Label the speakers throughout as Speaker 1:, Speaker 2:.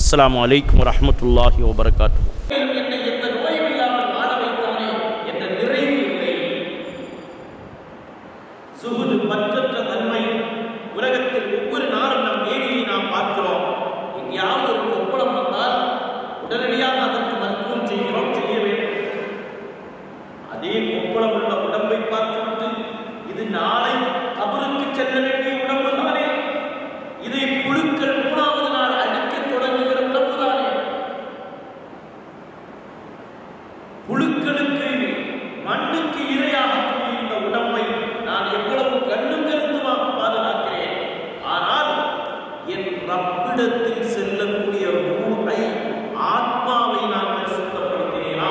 Speaker 1: அஸ்ஸலாமு அலைக்கும் வரஹ்மத்துல்லாஹி வபரகாத்து
Speaker 2: என்னை எந்த நோயும் இல்லாமல் வாழ வைத்தானே என்ற நிறைவு இல்லை சுகுது பற்றற்ற தன்மை உலகத்தில் ஒவ்வொரு நாளும் நம் தேவியை நாம் பார்க்கிறோம் எங்கேயாவது ஒரு கொப்பளம் வந்தால் உடனடியாக அதற்கு மருத்துவம் செய்கிறோம் செய்ய வேண்டும் அதே கொப்பளம் உள்ள உடம்பை பார்த்துவிட்டு இது நாளை கபருக்கு செல்ல வேண்டிய உடம்பு தானே இதை புழுக்கள் மூணாவது நாள் அடிக்கத் தொடங்குகிற உடம்பு தானே புழுக்களுக்கு மண்ணுக்கு இரையாகக்கூடிய இந்த உடம்பை நான் எவ்வளவு கண்ணும் கருத்துமாக பாதுகாக்கிறேன் ஆனால் என் ரப்பிடத்தில் செல்லக்கூடிய ரூஹை ஆத்மாவை நான் பரிசுத்தப்படுத்தினேனா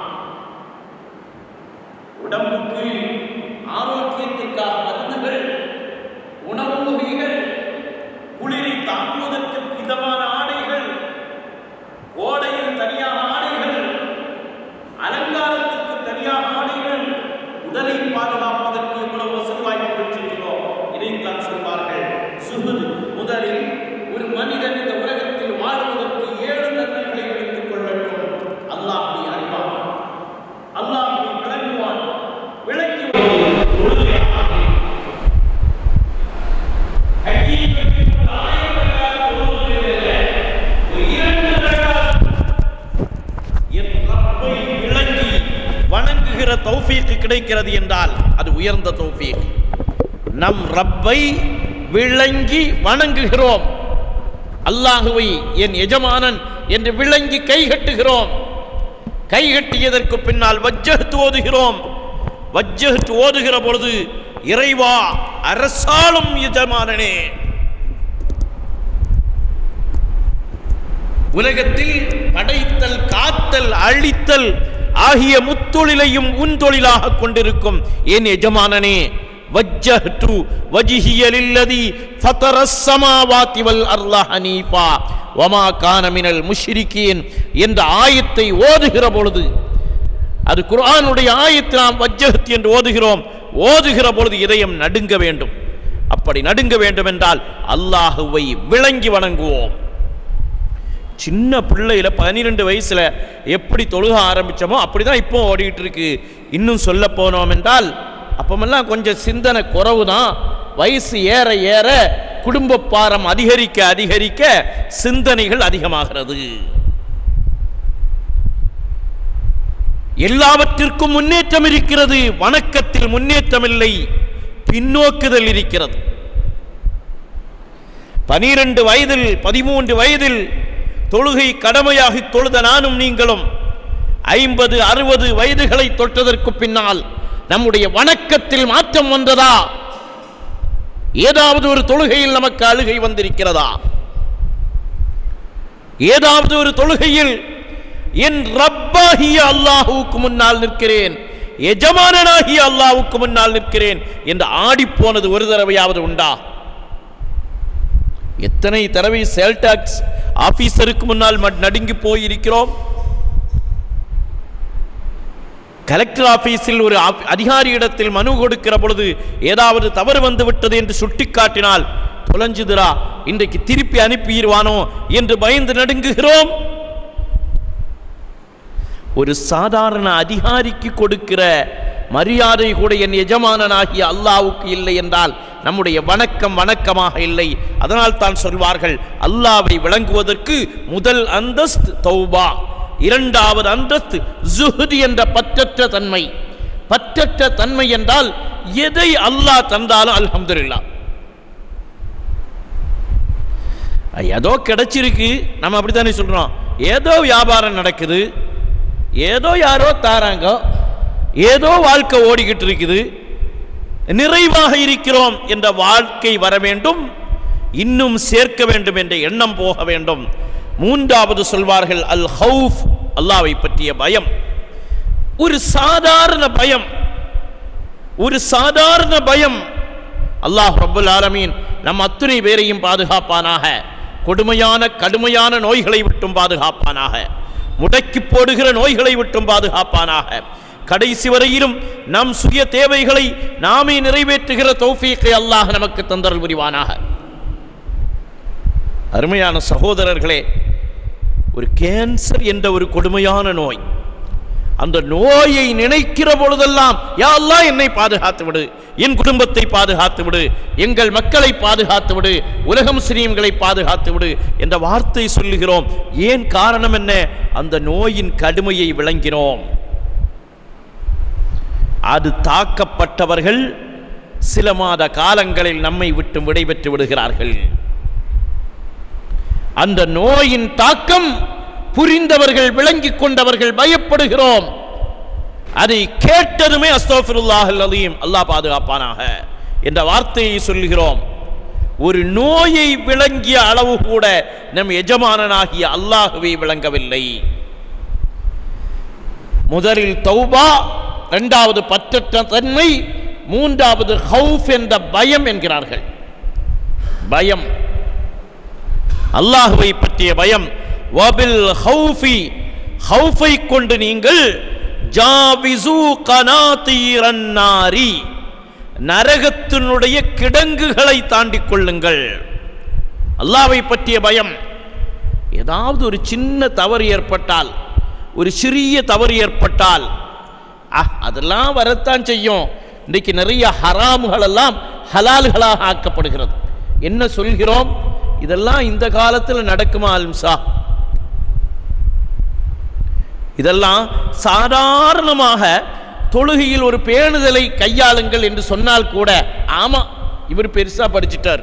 Speaker 2: உடம்புக்கு ஆரோக்கியத்திற்காக மருந்துகள் உணவு வகைகள் குளிரை தாங்குவதற்கு இதமான ஆடைகள் கோடையில் தனியாக ஆடைகள் அலங்காரத்திற்கு தனியாக ஆடைகள் உடலை பாதுகாப்பதற்கு எவ்வளவு வசதி வாய்ப்புகள் செய்கிறோம் இதைத்தான் சொல்வார்கள் சுகுது முதலில் ஒரு மனிதன் இந்த உலகத்தில் வாழ்வதற்கு ஏழு தன்மைகளை எடுத்துக் கொள்ளட்டும் அல்லாஹை அறிவான் அல்லாஹை விளங்குவான் விளங்கி என் ரப்பை விளங்கி
Speaker 1: வணங்குகிற தௌஃபீக் கிடைக்கிறது என்றால் அது உயர்ந்த தௌஃபீக் நம் ரப்பை விளங்கி வணங்குகிறோம் அல்லாஹுவை என் எஜமானன் என்று விளங்கி கைகட்டுகிறோம் கைகட்டியதற்கு பின்னால் வஜ்ஜஹத் ஓதுகிறோம் வஜ்ஜஹத் ஓதுகிற பொழுது இறைவா அரசாளும் எஜமானனே உலகத்தில் படைத்தல் காத்தல் அழித்தல் ஆகிய முத்தொழிலையும் உன் தொழிலாக கொண்டிருக்கும் என் எஜமானனே வஜ்ஜஹ்து வஜ்ஹிய லில்லதி ஃபதரஸ் ஸமாவாதி வல் அர்ல ஹனீஃபா வமா கான மினல் முஷ்ரிகீன் என்ற ஆயத்தை ஓதுகிற பொழுது அது குர்ஆனுடைய ஆயத்தை நாம் வஜ்ஜஹத் என்று ஓதுகிறோம் ஓதுகிற பொழுது இதயம் நடுங்க வேண்டும் அப்படி நடுங்க வேண்டும் என்றால் அல்லாஹுவை விளங்கி வணங்குவோம் சின்ன பிள்ளையில பன்னிரெண்டு வயசுல எப்படி தொழுக ஆரம்பிச்சோமோ அப்படிதான் இப்போ ஓடிட்டு இருக்கு இன்னும் சொல்ல போனோம் என்றால் அப்பமெல்லாம் கொஞ்சம் சிந்தனை குறவு தான் வயசு ஏற ஏற குடும்ப பாரம் அதிகரிக்க அதிகரிக்க சிந்தனைகள் அதிகமாகிறது எல்லாவற்றிற்கும் முன்னேற்றம் இருக்கிறது வணக்கத்தில் முன்னேற்றம் இல்லை பின்னோக்குதல் இருக்கிறது பனிரெண்டு வயதில் பதிமூன்று வயதில் தொழுகை கடமையாகி தொழுத நானும் நீங்களும் ஐம்பது அறுபது வயதுகளை தொட்டதற்கு பின்னால் நம்முடைய வணக்கத்தில் மாற்றம் வந்ததா ஏதாவது ஒரு தொழுகையில் நமக்கு அழுகை வந்திருக்கிறதா ஏதாவது ஒரு தொழுகையில் என் ரப்பாகிய அல்லாஹுவுக்கு முன்னால் நிற்கிறேன் எஜமானனாகிய அல்லாஹ்வுக்கு முன்னால் நிற்கிறேன் என்று ஆடிப்போனது ஒரு தடவையாவது உண்டா எத்தனை தடவை சேல் டாக்ஸ் ஆபீசருக்கு முன்னால் மட் நடுங்கி போயிருக்கிறோம் கலெக்டர் ஆபீஸில் ஒரு ஆப்- அதிகாரியிடத்தில் மனு கொடுக்கிற பொழுது ஏதாவது தவறு வந்து விட்டது என்று சுட்டிக்காட்டினால் தொலைஞ்சுதுரா இன்றைக்கு திருப்பி அனுப்பிடுவானோ என்று பயந்து நடுங்குகிறோம் ஒரு சாதாரண அதிகாரிக்கு கொடுக்கிற மரியாதை கூட என் எஜமானனாகிய அல்லாவுக்கு இல்லை என்றால் நம்முடைய வணக்கம் வணக்கமாக இல்லை அதனால் தான் சொல்வார்கள் அல்லாவை விளங்குவதற்கு முதல் அந்தஸ்து தௌபா இரண்டாவது அந்தஸ்து ஜுஹ்து என்ற பற்றற்ற தன்மை பற்றற்ற தன்மை என்றால் எதை அல்லாஹ் தந்தாலும் அல்ஹம்துலில்லாஹ் ஏதோ கிடைச்சிருக்கு நம்ம அப்படித்தானே சொல்றோம் ஏதோ வியாபாரம் நடக்குது ஏதோ யாரோ தாராங்க ஏதோ வாழ்க்கை ஓடிக்கிட்டு இருக்குது நிறைவாக இருக்கிறோம் என்ற வாழ்க்கை வர வேண்டும் இன்னும் சேர்க்க வேண்டும் என்ற எண்ணம் போக வேண்டும் மூன்றாவது சொல்வார்கள் அல் ஹவுஃப் அல்லாவை பற்றிய பயம் ஒரு சாதாரண பயம் ஒரு சாதாரண பயம் அல்லாஹ் ரப்புல் ஆலமீன் நம் அத்துணை பேரையும் பாதுகாப்பானாக கொடுமையான கடுமையான நோய்களை விட்டும் பாதுகாப்பானாக முடக்கி போடுகிற நோய்களை விட்டும் பாதுகாப்பானாக கடைசி வரையிலும் நம் சுய தேவைகளை நாமே நிறைவேற்றுகிற தௌஃபீக்கை அல்லாஹ் நமக்கு தந்தரல் புரிவானாக அருமையான சகோதரர்களே ஒரு கேன்சர் என்ற ஒரு கொடுமையான நோய் அந்த நோயை நினைக்கிற பொழுதெல்லாம் யா அல்லாஹ் என்னை பாதுகாத்து விடு என் குடும்பத்தை பாதுகாத்து விடு எங்கள் மக்களை பாதுகாத்து விடு உலக முஸ்லீம்களை பாதுகாத்து விடு என்ற வார்த்தை சொல்லுகிறோம் ஏன் காரணம் என்ன அந்த நோயின் கடுமையை விளங்கினோம் அது தாக்கப்பட்டவர்கள் சில மாத காலங்களில் நம்மை விட்டு விடைபெற்று விடுகிறார்கள் அந்த நோயின் தாக்கம் புரிந்தவர்கள் விளங்கிக் கொண்டவர்கள் பயப்படுகிறோம் அதை கேட்டதுமே அஸ்தோஃபிருல்லாஹல் அலீம் அல்லாஹ் பாதுகாப்பானாக என்ற வார்த்தையை சொல்லுகிறோம் ஒரு நோயை விளங்கிய அளவு கூட நம் எஜமானனாகிய அல்லாஹுவை விளங்கவில்லை முதலில் தௌபா இரண்டாவது பற்றற்ற தன்மை மூன்றாவது ஹவுஃப் என்ற பயம் என்கிறார்கள் பயம் அல்லாஹுவை பற்றிய பயம் வபில் ஹவுஃபி ஹவுஃபை கொண்டு நீங்கள் ஜாவிசு கனாதீரன் நாரி நரகத்தினுடைய கிடங்குகளை தாண்டிக் கொள்ளுங்கள் அல்லாஹ்வை பற்றிய பயம் ஏதாவது ஒரு சின்ன தவறு ஏற்பட்டால் ஒரு சிறிய தவறு ஏற்பட்டால் அஹ் அதெல்லாம் வரத்தான் செய்யும் இன்றைக்கு நிறைய ஹராமுகள் எல்லாம் ஹலால்களாக ஆக்கப்படுகிறது என்ன சொல்கிறோம் இதெல்லாம் இந்த காலத்தில் நடக்குமா அல்ம்சா இதெல்லாம் சாதாரணமாக தொழுகையில் ஒரு பேணுதலை கையாளுங்கள் என்று சொன்னால் கூட ஆமா இவர் பெருசா படிச்சிட்டார்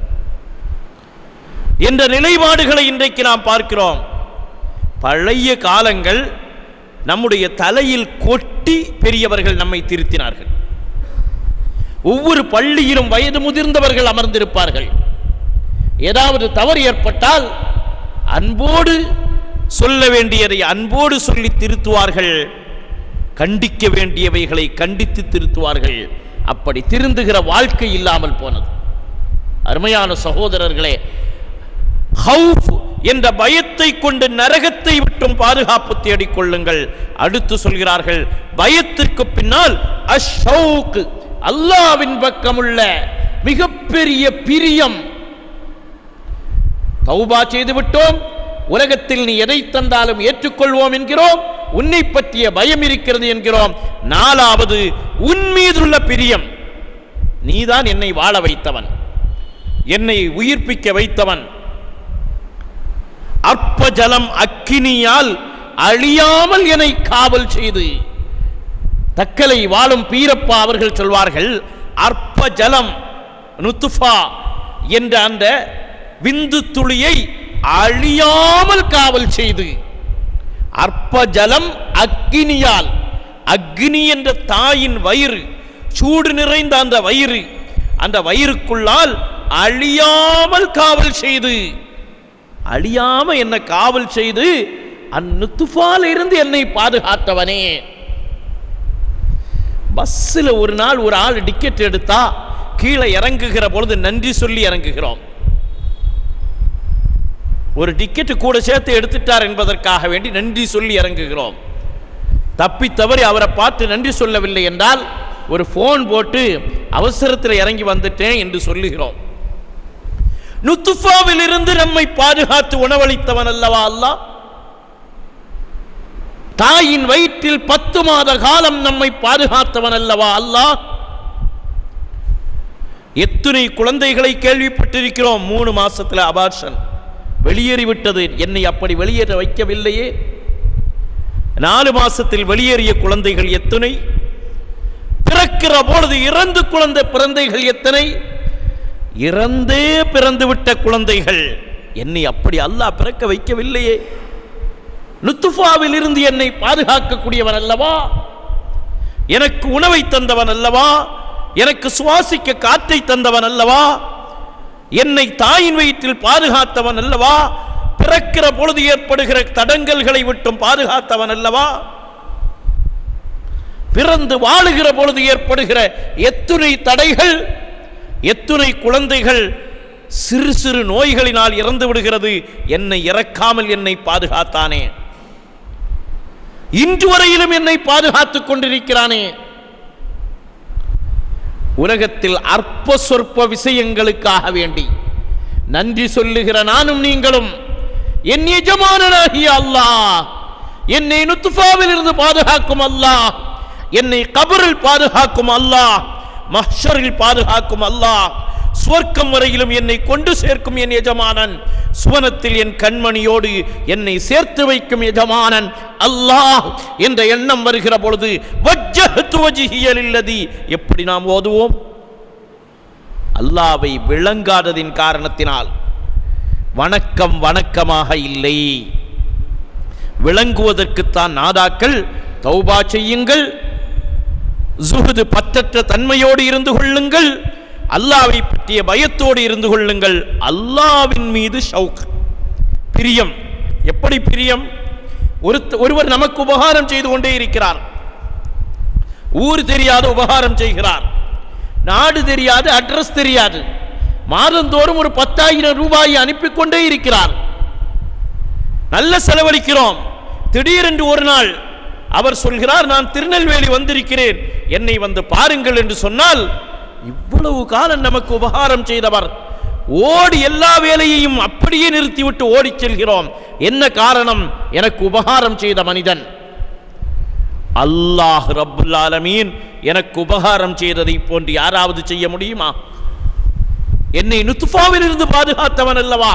Speaker 1: என்ற நிலைப்பாடுகளை இன்றைக்கு நாம் பார்க்கிறோம் பழைய காலங்கள் நம்முடைய தலையில் கொட்டி பெரியவர்கள் நம்மை திருத்தினார்கள் ஒவ்வொரு பள்ளியிலும் வயது முதிர்ந்தவர்கள் அமர்ந்திருப்பார்கள் ஏதாவது தவறு ஏற்பட்டால் அன்போடு சொல்ல வேண்டியதை அன்போடு சொல்லி திருத்துவார்கள் கண்டிக்க வேண்டியவைகளை கண்டித்து திருத்துவார்கள் அப்படி திருந்துகிற வாழ்க்கை இல்லாமல் போனது அருமையான சகோதரர்களே ஹவுஃப் என்ற பயத்தை கொண்டு நரகத்தை விட்டும் பாதுகாப்பு தேடிக் கொள்ளுங்கள் அடுத்து சொல்கிறார்கள் பயத்திற்கு பின்னால் அஷௌக் அல்லாவின் பக்கமுள்ள மிகப்பெரிய பிரியம் தௌபா செய்து விட்டோம் உலகத்தில் நீ எதை தந்தாலும் ஏற்றுக்கொள்வோம் என்கிறோம் உன்னை பற்றிய பயம் இருக்கிறது என்கிறோம் நாலாவது உன் மீதுள்ள பிரியம் நீதான் என்னை வாழ வைத்தவன் என்னை உயிர்ப்பிக்க வைத்தவன் அற்ப ஜலம் அக்கினியால் அழியாமல் என்னை காவல் செய்து தக்கலை வாழும் பீரப்பா அவர்கள் சொல்வார்கள் அற்ப ஜலம் நுத்துஃபா என்ற அந்த விந்து துளியை அழியாமல் காவல் செய்து அற்ப ஜலம் அக்கினியால் அக்னி என்ற தாயின் வயிறு சூடு நிறைந்த அந்த வயிறு அந்த வயிறுக்குள்ளால் அழியாமல் காவல் செய்து அழியாம என்ன காவல் செய்து அந்நுத்துஃபால் இருந்து என்னை பாதுகாத்தவனே பஸ்ஸில் ஒரு நாள் ஒரு ஆள் டிக்கெட் எடுத்தா கீழே இறங்குகிற பொழுது நன்றி சொல்லி இறங்குகிறோம் ஒரு டிக்கெட் கூட சேர்த்து எடுத்துட்டார் என்பதற்காக வேண்டி நன்றி சொல்லி இறங்குகிறோம் தப்பி தவறி அவரை பார்த்து நன்றி சொல்லவில்லை என்றால் ஒரு ஃபோன் போட்டு அவசரத்தில் இறங்கி வந்துட்டேன் என்று சொல்லுகிறோம் நுத்துஃபாவில் இருந்து நம்மை பாதுகாத்து உணவளித்தவன் அல்லவா அல்லாஹ் தாயின் வயிற்றில் பத்து மாத காலம் நம்மை பாதுகாத்தவன் அல்லவா அல்லாஹ் எத்தனை குழந்தைகளை கேள்விப்பட்டிருக்கிறோம் மூணு மாசத்துல அபார்ஷன் வெளியேறிவிட்டது என்னை அப்படி வெளியேற வைக்கவில்லையே நாலு மாசத்தில் வெளியேறிய குழந்தைகள் எத்தனை பிறக்கிற பொழுது இறந்து குழந்தை பிறந்தைகள் எத்தனை இறந்தே பிறந்துவிட்ட குழந்தைகள் என்னை அப்படி அல்லாஹ் பிறக்க வைக்கவில்லையே நுத்துஃபாவில் இருந்து என்னை பாதுகாக்கக்கூடியவன் அல்லவா எனக்கு உணவை தந்தவன் அல்லவா எனக்கு சுவாசிக்க காற்றை தந்தவன் அல்லவா என்னை தாயின் வயிற்றில் பாதுகாத்தவன் அல்லவா பிறக்கிற பொழுது ஏற்படுகிற தடங்கல்களை விட்டும் பாதுகாத்தவன் அல்லவா பிறந்து வாழுகிற பொழுது ஏற்படுகிற எத்துணை தடைகள் எத்துணை குழந்தைகள் சிறு சிறு நோய்களினால் இறந்து விடுகிறது என்னை இறக்காமல் என்னை பாதுகாத்தானே இன்று வரையிலும் என்னை பாதுகாத்துக் கொண்டிருக்கிறானே உலகத்தில் அற்ப சொற்ப விஷயங்களுக்காக வேண்டி நன்றி சொல்லுகிற நானும் நீங்களும் என் எஜமானனாகிய அல்லாஹ் என்னை நுத்துஃபாவில் இருந்து பாதுகாக்கும் அல்லாஹ் என்னை கபரில் பாதுகாக்கும் அல்லாஹ் மஹ்ஷரில் பாதுகாக்கும் அல்லாஹ் சுவர்க்கம் வரையிலும் என்னை கொண்டு சேர்க்கும் என் எஜமானன் சுவனத்தில் என் கண்மணியோடு என்னை சேர்த்து வைக்கும் எஜமானன் அல்லாஹ் என்ற எண்ணம் வருகிற பொழுது வஜ்ஜஹ்து வஜ்ஹிய லில்லதி எப்படி நாம் ஓதுவோம் அல்லாவை விளங்காததின் காரணத்தினால் வணக்கம் வணக்கமாக இல்லை விளங்குவதற்குத்தான் நாதாக்கள் தௌபா செய்யுங்கள் ஜுஹது பற்றற்ற தன்மையோடு இருந்து கொள்ளுங்கள் அல்லாவை பற்றிய பயத்தோடு இருந்து கொள்ளுங்கள் அல்லாவின் மீது ஷவுக் பிரியம் எப்படி பிரியம் ஒரு ஒருவர் நமக்கு உபகாரம் செய்து கொண்டே இருக்கிறார் ஊர் தெரியாத உபகாரம் செய்கிறார் நாடு தெரியாது அட்ரஸ் தெரியாது மாதந்தோறும் ஒரு பத்தாயிரம் ரூபாயை அனுப்பி கொண்டே இருக்கிறார் நல்ல செலவழிக்கிறோம் திடீரென்று ஒரு நாள் அவர் சொல்கிறார் நான் திருநெல்வேலி வந்திருக்கிறேன் என்னை வந்து பாருங்கள் என்று சொன்னால் இவ்வளவு காலம் நமக்கு உபகாரம் செய்தவர் ஓடி எல்லா வேலையையும் அப்படியே நிறுத்திவிட்டு ஓடிச் செல்கிறோம் என்ன காரணம் எனக்கு உபகாரம் செய்த மனிதன் அல்லாஹ் ரப்புல் ஆலமீன் எனக்கு உபகாரம் செய்ததை போன்று யாராவது செய்ய முடியுமா என்னை நுத்துஃபாவில் இருந்து பாதுகாத்தவன் அல்லவா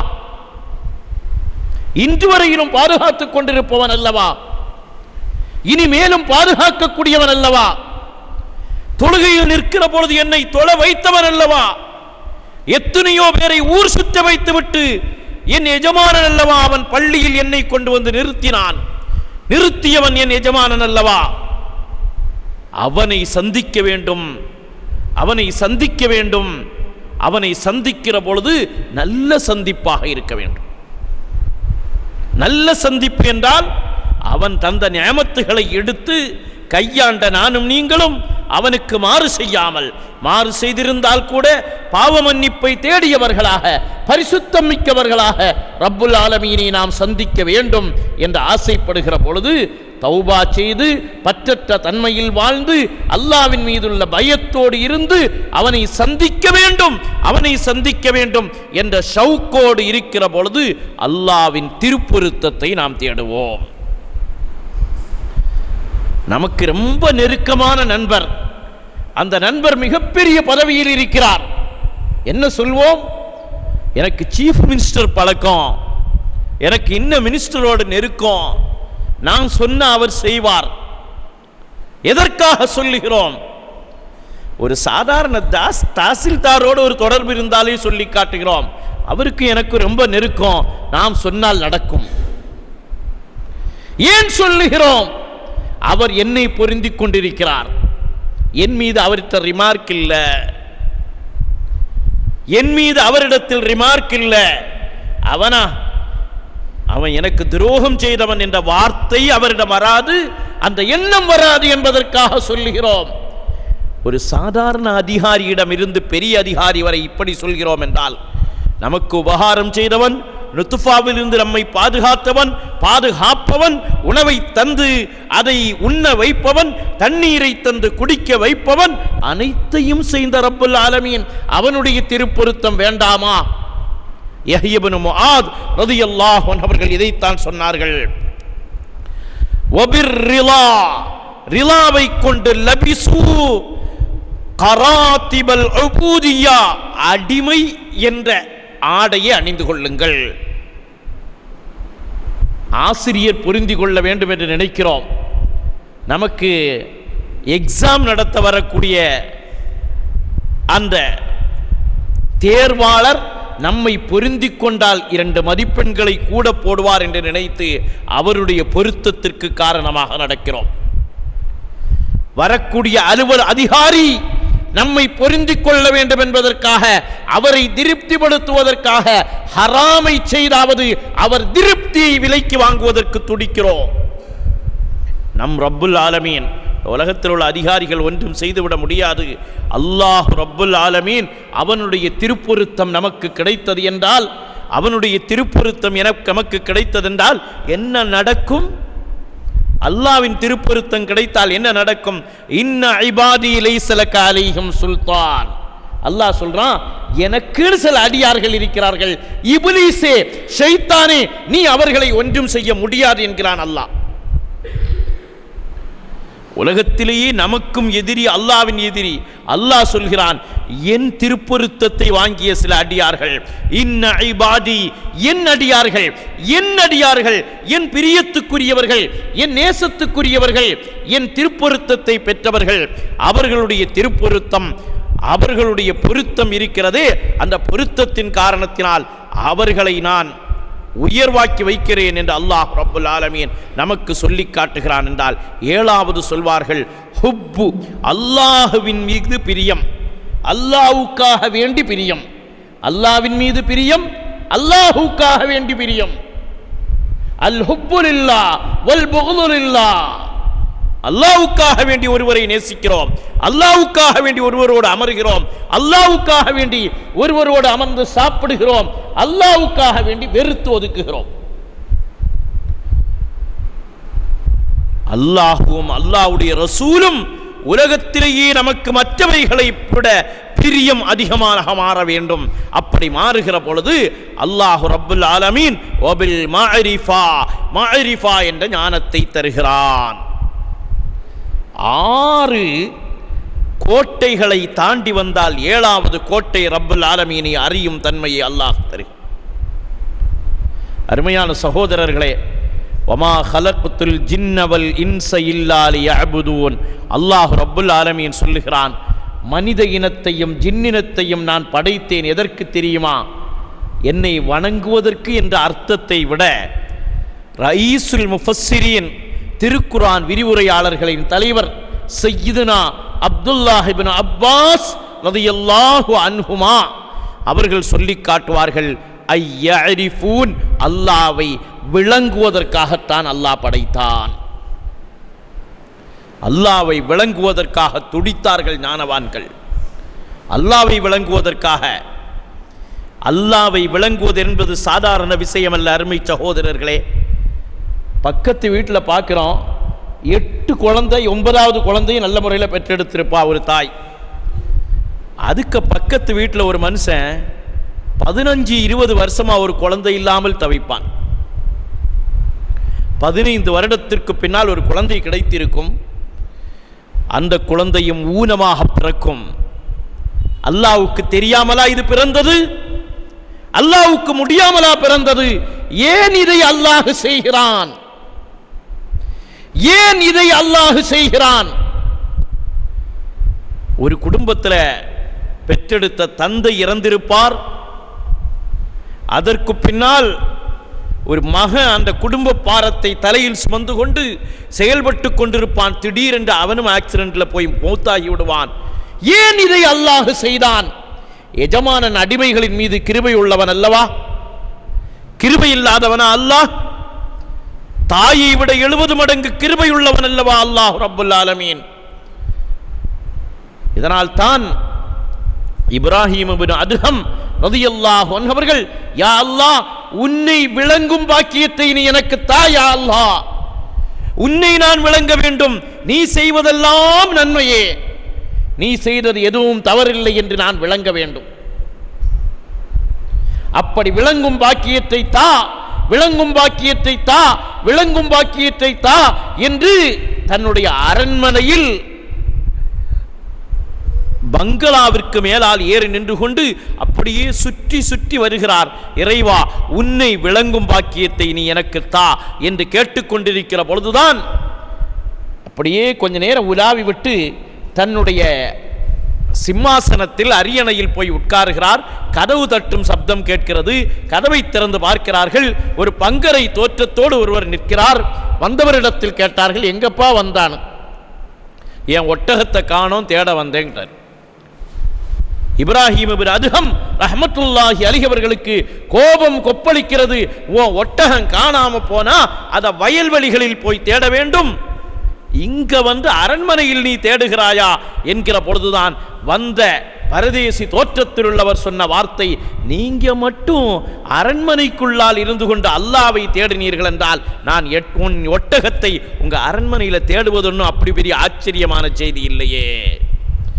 Speaker 1: இன்று வரையிலும் பாதுகாத்துக் கொண்டிருப்பவன் அல்லவா இனி மேலும் பாதுகாக்கக்கூடியவன் அல்லவா தொழுகையில் நிற்கிற பொழுது என்னை தொழ வைத்தவன் அல்லவா எத்தனையோ பேரை ஊர் சுத்த வைத்துவிட்டு என் எஜமானன் அல்லவா அவன் பள்ளியில் என்னை கொண்டு வந்து நிறுத்தினான் நிறுத்தியவன் என் எஜமானன் அல்லவா அவனை சந்திக்க வேண்டும் அவனை சந்திக்க வேண்டும் அவனை சந்திக்கிற பொழுது நல்ல சந்திப்பாக இருக்க வேண்டும் நல்ல சந்திப்பு என்றால் அவன் தந்த நியமத்துகளை எடுத்து கையாண்ட நானும் நீங்களும் அவனுக்கு மாறு செய்யாமல் மாறு செய்திருந்தால் கூட பாவ மன்னிப்பை தேடியவர்களாக பரிசுத்தம் மிக்கவர்களாக ரப்புல் ஆலமீனை நாம் சந்திக்க வேண்டும் என்று ஆசைப்படுகிற பொழுது தௌபா செய்து பற்றற்ற தன்மையில் வாழ்ந்து அல்லாவின் மீதுள்ள பயத்தோடு இருந்து அவனை சந்திக்க வேண்டும் அவனை சந்திக்க வேண்டும் என்ற ஷவுக்கோடு இருக்கிற பொழுது அல்லாவின் திருப்பொருத்தத்தை நாம் தேடுவோம் நமக்கு ரொம்ப நெருக்கமான நண்பர் அந்த நண்பர் மிகப்பெரிய பதவியில் இருக்கிறார் என்ன சொல்வோம் எனக்கு சீஃப் மினிஸ்டர் பழக்கம் எனக்கு இன்னும் மினிஸ்டரோடு நெருக்கம் நான் சொன்ன அவர் செய்வார் எதற்காக சொல்லுகிறோம் ஒரு சாதாரண தாஸ் தாசில்தாரோடு ஒரு தொடர்பு இருந்தாலே சொல்லி காட்டுகிறோம் அவருக்கு எனக்கு ரொம்ப நெருக்கம் நாம் சொன்னால் நடக்கும் ஏன் சொல்லுகிறோம் அவர் என்னை பொருந்திக் கொண்டிருக்கிறார் என் மீது அவர்கிட்ட ரிமார்க் இல்ல என் மீது அவரிடத்தில் ரிமார்க் இல்ல அவனா அவன் எனக்கு துரோகம் செய்தவன் என்ற வார்த்தை அவரிடம் வராது அந்த எண்ணம் வராது என்பதற்காக சொல்லுகிறோம் ஒரு சாதாரண அதிகாரியிடம் இருந்து பெரிய அதிகாரி வரை இப்படி சொல்கிறோம் என்றால் நமக்கு உபகாரம் செய்தவன் லுத்துஃபாவில் இருந்து நம்மை பாதுகாத்தவன் பாதுகாப்பவன் உணவை தந்து அதை உண்ண வைப்பவன் தண்ணீரை தந்து குடிக்க வைப்பவன் அனைத்தையும் செய்த ரப்புல் ஆலமீன் அவனுடைய திருப்பொருத்தம் வேண்டாமா யஹ்யபனு முஆத் ரலியல்லாஹு அன்ஹு அவர்கள் இதைத்தான் சொன்னார்கள் ஒபிர் ரிலா ரிலாவை கொண்டு லபிசு கராத்திபல் உபூதியா அடிமை என்ற ஆடையை அணிந்து கொள்ளுங்கள் ஆசிரியர் புரிந்து கொள்ள வேண்டும் என்று நினைக்கிறோம் நமக்கு எக்ஸாம் நடத்த வரக்கூடிய அந்த தேர்வாளர் நம்மை பொருந்திக் கொண்டால் இரண்டு மதிப்பெண்களை கூட போடுவார் என்று நினைத்து அவருடைய பொருத்தத்திற்கு காரணமாக நடக்கிறோம் வரக்கூடிய அலுவல் அதிகாரி நம்மை பொருந்திக் கொள்ள வேண்டும் என்பதற்காக அவரை திருப்திப்படுத்துவதற்காக ஹராமை செய்தாவது அவர் திருப்தியை விலைக்கு வாங்குவதற்கு துடிக்கிறோம் நம் ரப்புல் ஆலமீன் உலகத்தில் உள்ள அதிகாரிகள் ஒன்றும் செய்துவிட முடியாது அல்லாஹ் ரப்புல் ஆலமீன் அவனுடைய திருப்பொருத்தம் நமக்கு கிடைத்தது என்றால் அவனுடைய திருப்பொருத்தம் எனக்கு நமக்கு கிடைத்ததென்றால் என்ன நடக்கும் அல்லாவின் திருப்பொருத்தம் கிடைத்தால் என்ன நடக்கும் இன்ன ஐபாதி லைசலக அலைஹிம் சுல்தான் அல்லாஹ் சொல்றான் எனக்குன்னு சில அடியார்கள் இருக்கிறார்கள் இபிலிசே ஷைத்தானே நீ அவர்களை ஒன்றும் செய்ய முடியாது என்கிறான் அல்லாஹ் உலகத்திலேயே நமக்கும் எதிரி அல்லாவின் எதிரி அல்லாஹ் சொல்கிறான் என் திருப்பொருத்தத்தை வாங்கிய சில அடியார்கள் இன்ன ஐபாதி என் அடியார்கள் என் அடியார்கள் என் பிரியத்துக்குரியவர்கள் என் நேசத்துக்குரியவர்கள் என் திருப்பொருத்தத்தை பெற்றவர்கள் அவர்களுடைய திருப்பொருத்தம் அவர்களுடைய பொருத்தம் இருக்கிறதே அந்த பொருத்தத்தின் காரணத்தினால் அவர்களை நான் உயர்வாக்கி வைக்கிறேன் என்று அல்லாஹ் ரப்புல் ஆலமீன் நமக்கு சொல்லி காட்டுகிறான் என்றால் ஏழாவது சொல்வார்கள் ஹுப்பு அல்லாஹுவின் மீது பிரியம் அல்லாஹ்வுக்காக வேண்டி பிரியம் அல்லாஹ்வின் மீது பிரியம் அல்லாஹ்வுக்காக வேண்டி பிரியம் அல் ஹுப்புலில்லா வல் புகுதுலில்லா அல்லாஹ்வுக்காக வேண்டி ஒருவரை நேசிக்கிறோம் அல்லாஹ்வுக்காக வேண்டி ஒருவரோடு அமர்கிறோம் அல்லாஹ்வுக்காக வேண்டி ஒருவரோடு அமர்ந்து சாப்பிடுகிறோம் அல்லாஹ்வுக்காக வேண்டி வெறுத்து ஒதுக்குகிறோம் அல்லாஹுவும் அல்லாஹ்வுடைய ரசூலும் உலகத்திலேயே நமக்கு மற்றவைகளை விட பிரியம் அதிகமாக மாற வேண்டும் அப்படி மாறுகிற பொழுது அல்லாஹு ரப்புல் ஆலமீன் ஒபில் மாரிஃபா மாரிஃபா என்ற ஞானத்தை தருகிறான் ஆறு கோட்டைகளை தாண்டி வந்தால் ஏழாவது கோட்டை ரப்புல் ஆலமீனை அறியும் தன்மையை அல்லாஹ் தரு அருமையான சகோதரர்களே வமா ஹலக்குத்துல் ஜின்னவல் இன்ச இல்லாலி அபுதூன் அல்லாஹ் ரப்புல் ஆலமீன் சொல்லுகிறான் மனித இனத்தையும் ஜின்னினத்தையும் நான் படைத்தேன் எதற்கு தெரியுமா என்னை வணங்குவதற்கு என்ற அர்த்தத்தை விட ரயீசுல் முஃபஸ்ஸிரீன் திருக்குரான் விரிவுரையாளர்களின் தலைவர் சையீதுனா அப்துல்லாஹ் இப்னு அப்பாஸ் ரலியல்லாஹு அன்ஹுமா அவர்கள் சொல்லி காட்டுவார்கள் ஐயரிஃபூன் அல்லாவை விளங்குவதற்காகத்தான் அல்லாஹ் படைத்தான் அல்லாவை விளங்குவதற்காக துடித்தார்கள் ஞானவான்கள் அல்லாவை விளங்குவதற்காக அல்லாவை விளங்குவது என்பது சாதாரண விஷயம் அல்ல அருமை சகோதரர்களே பக்கத்து வீட்டில் பார்க்குறோம் எட்டு குழந்தை ஒன்பதாவது குழந்தையும் நல்ல முறையில் பெற்றெடுத்திருப்பா ஒரு தாய் அதுக்கு பக்கத்து வீட்டில் ஒரு மனுஷன் பதினஞ்சு இருபது வருஷமா ஒரு குழந்தை இல்லாமல் தவிப்பான் பதினைந்து வருடத்திற்கு பின்னால் ஒரு குழந்தை கிடைத்திருக்கும் அந்த குழந்தையும் ஊனமாக பிறக்கும் அல்லாவுக்கு தெரியாமலா இது பிறந்தது அல்லாவுக்கு முடியாமலா பிறந்தது ஏன் இதை அல்லாஹ் செய்கிறான் ஏன் இதை அல்லாஹ் செய்கிறான் ஒரு குடும்பத்தில் பெற்றெடுத்த தந்தை இறந்திருப்பார் அதற்கு பின்னால் ஒரு மகன் அந்த குடும்ப பாரத்தை தலையில் சுமந்து கொண்டு செயல்பட்டு கொண்டிருப்பான் திடீரென்று அவனும் ஆக்சிடென்ட்ல போய் மூத்தாகி விடுவான் ஏன் இதை அல்லாஹ் செய்தான் எஜமானன் அடிமைகளின் மீது கிருபை உள்ளவன் அல்லவா கிருபை இல்லாதவனா அல்லாஹ் தாயை விட எழுபது மடங்கு கிருபை உள்ளவன் அல்லவா அல்லாஹ் ரப்புல் ஆலமீன் இதனால் தான் இப்ராஹிம் இப்னு அதுஹம் ரதியல்லாஹு அன்ஹு அவர்கள் யா அல்லாஹ் உன்னை விளங்கும் பாக்கியத்தை நீ எனக்கு தா யா அல்லாஹ் உன்னை நான் விளங்க வேண்டும் நீ செய்வதெல்லாம் நன்மையே நீ செய்தது எதுவும் தவறில்லை என்று நான் விளங்க வேண்டும் அப்படி விளங்கும் பாக்கியத்தை தா விளங்கும் பாக்கியத்தை தா விளங்கும் பாக்கியத்தை தா என்று தன்னுடைய அரண்மனையில் பங்களாவிற்கு மேலால் ஏறி நின்று கொண்டு அப்படியே சுற்றி சுற்றி வருகிறார் இறைவா உன்னை விளங்கும் பாக்கியத்தை நீ எனக்கு தா என்று கேட்டுக்கொண்டிருக்கிற பொழுதுதான் அப்படியே கொஞ்ச நேரம் உலாவி விட்டு தன்னுடைய சிம்மாசனத்தில் அரியணையில் போய் உட்காருகிறார் கதவு தட்டும் சப்தம் கேட்கிறது கதவை திறந்து பார்க்கிறார்கள் ஒரு பங்கரை தோற்றத்தோடு ஒருவர் நிற்கிறார் வந்தவரிடத்தில் கேட்டார்கள் எங்கப்பா வந்தான் என் ஒட்டகத்தை காணோம் தேட வந்தேங்கிறார் இப்ராஹிம் இப்னு அதுஹம் ரஹமத்துல்லாஹி அலிஹ் அவர்களுக்கு கோபம் கொப்பளிக்கிறது ஓ ஒட்டகம் காணாம போனா அத வயல்வெளிகளில் போய் தேட வேண்டும் இங்க வந்து அரண்மனையில் நீ தேடுகிறாயா என்கிற பொழுதுதான் வந்த பரதேசி தோற்றத்தில் உள்ளவர் சொன்ன வார்த்தை நீங்க மட்டும் அரண்மனைக்குள்ளால் இருந்து கொண்டு அல்லாவை தேடினீர்கள் என்றால் நான் எட்- உன் ஒட்டகத்தை உங்க அரண்மனையில தேடுவது ஒன்றும் அப்படி பெரிய ஆச்சரியமான செய்தி இல்லையே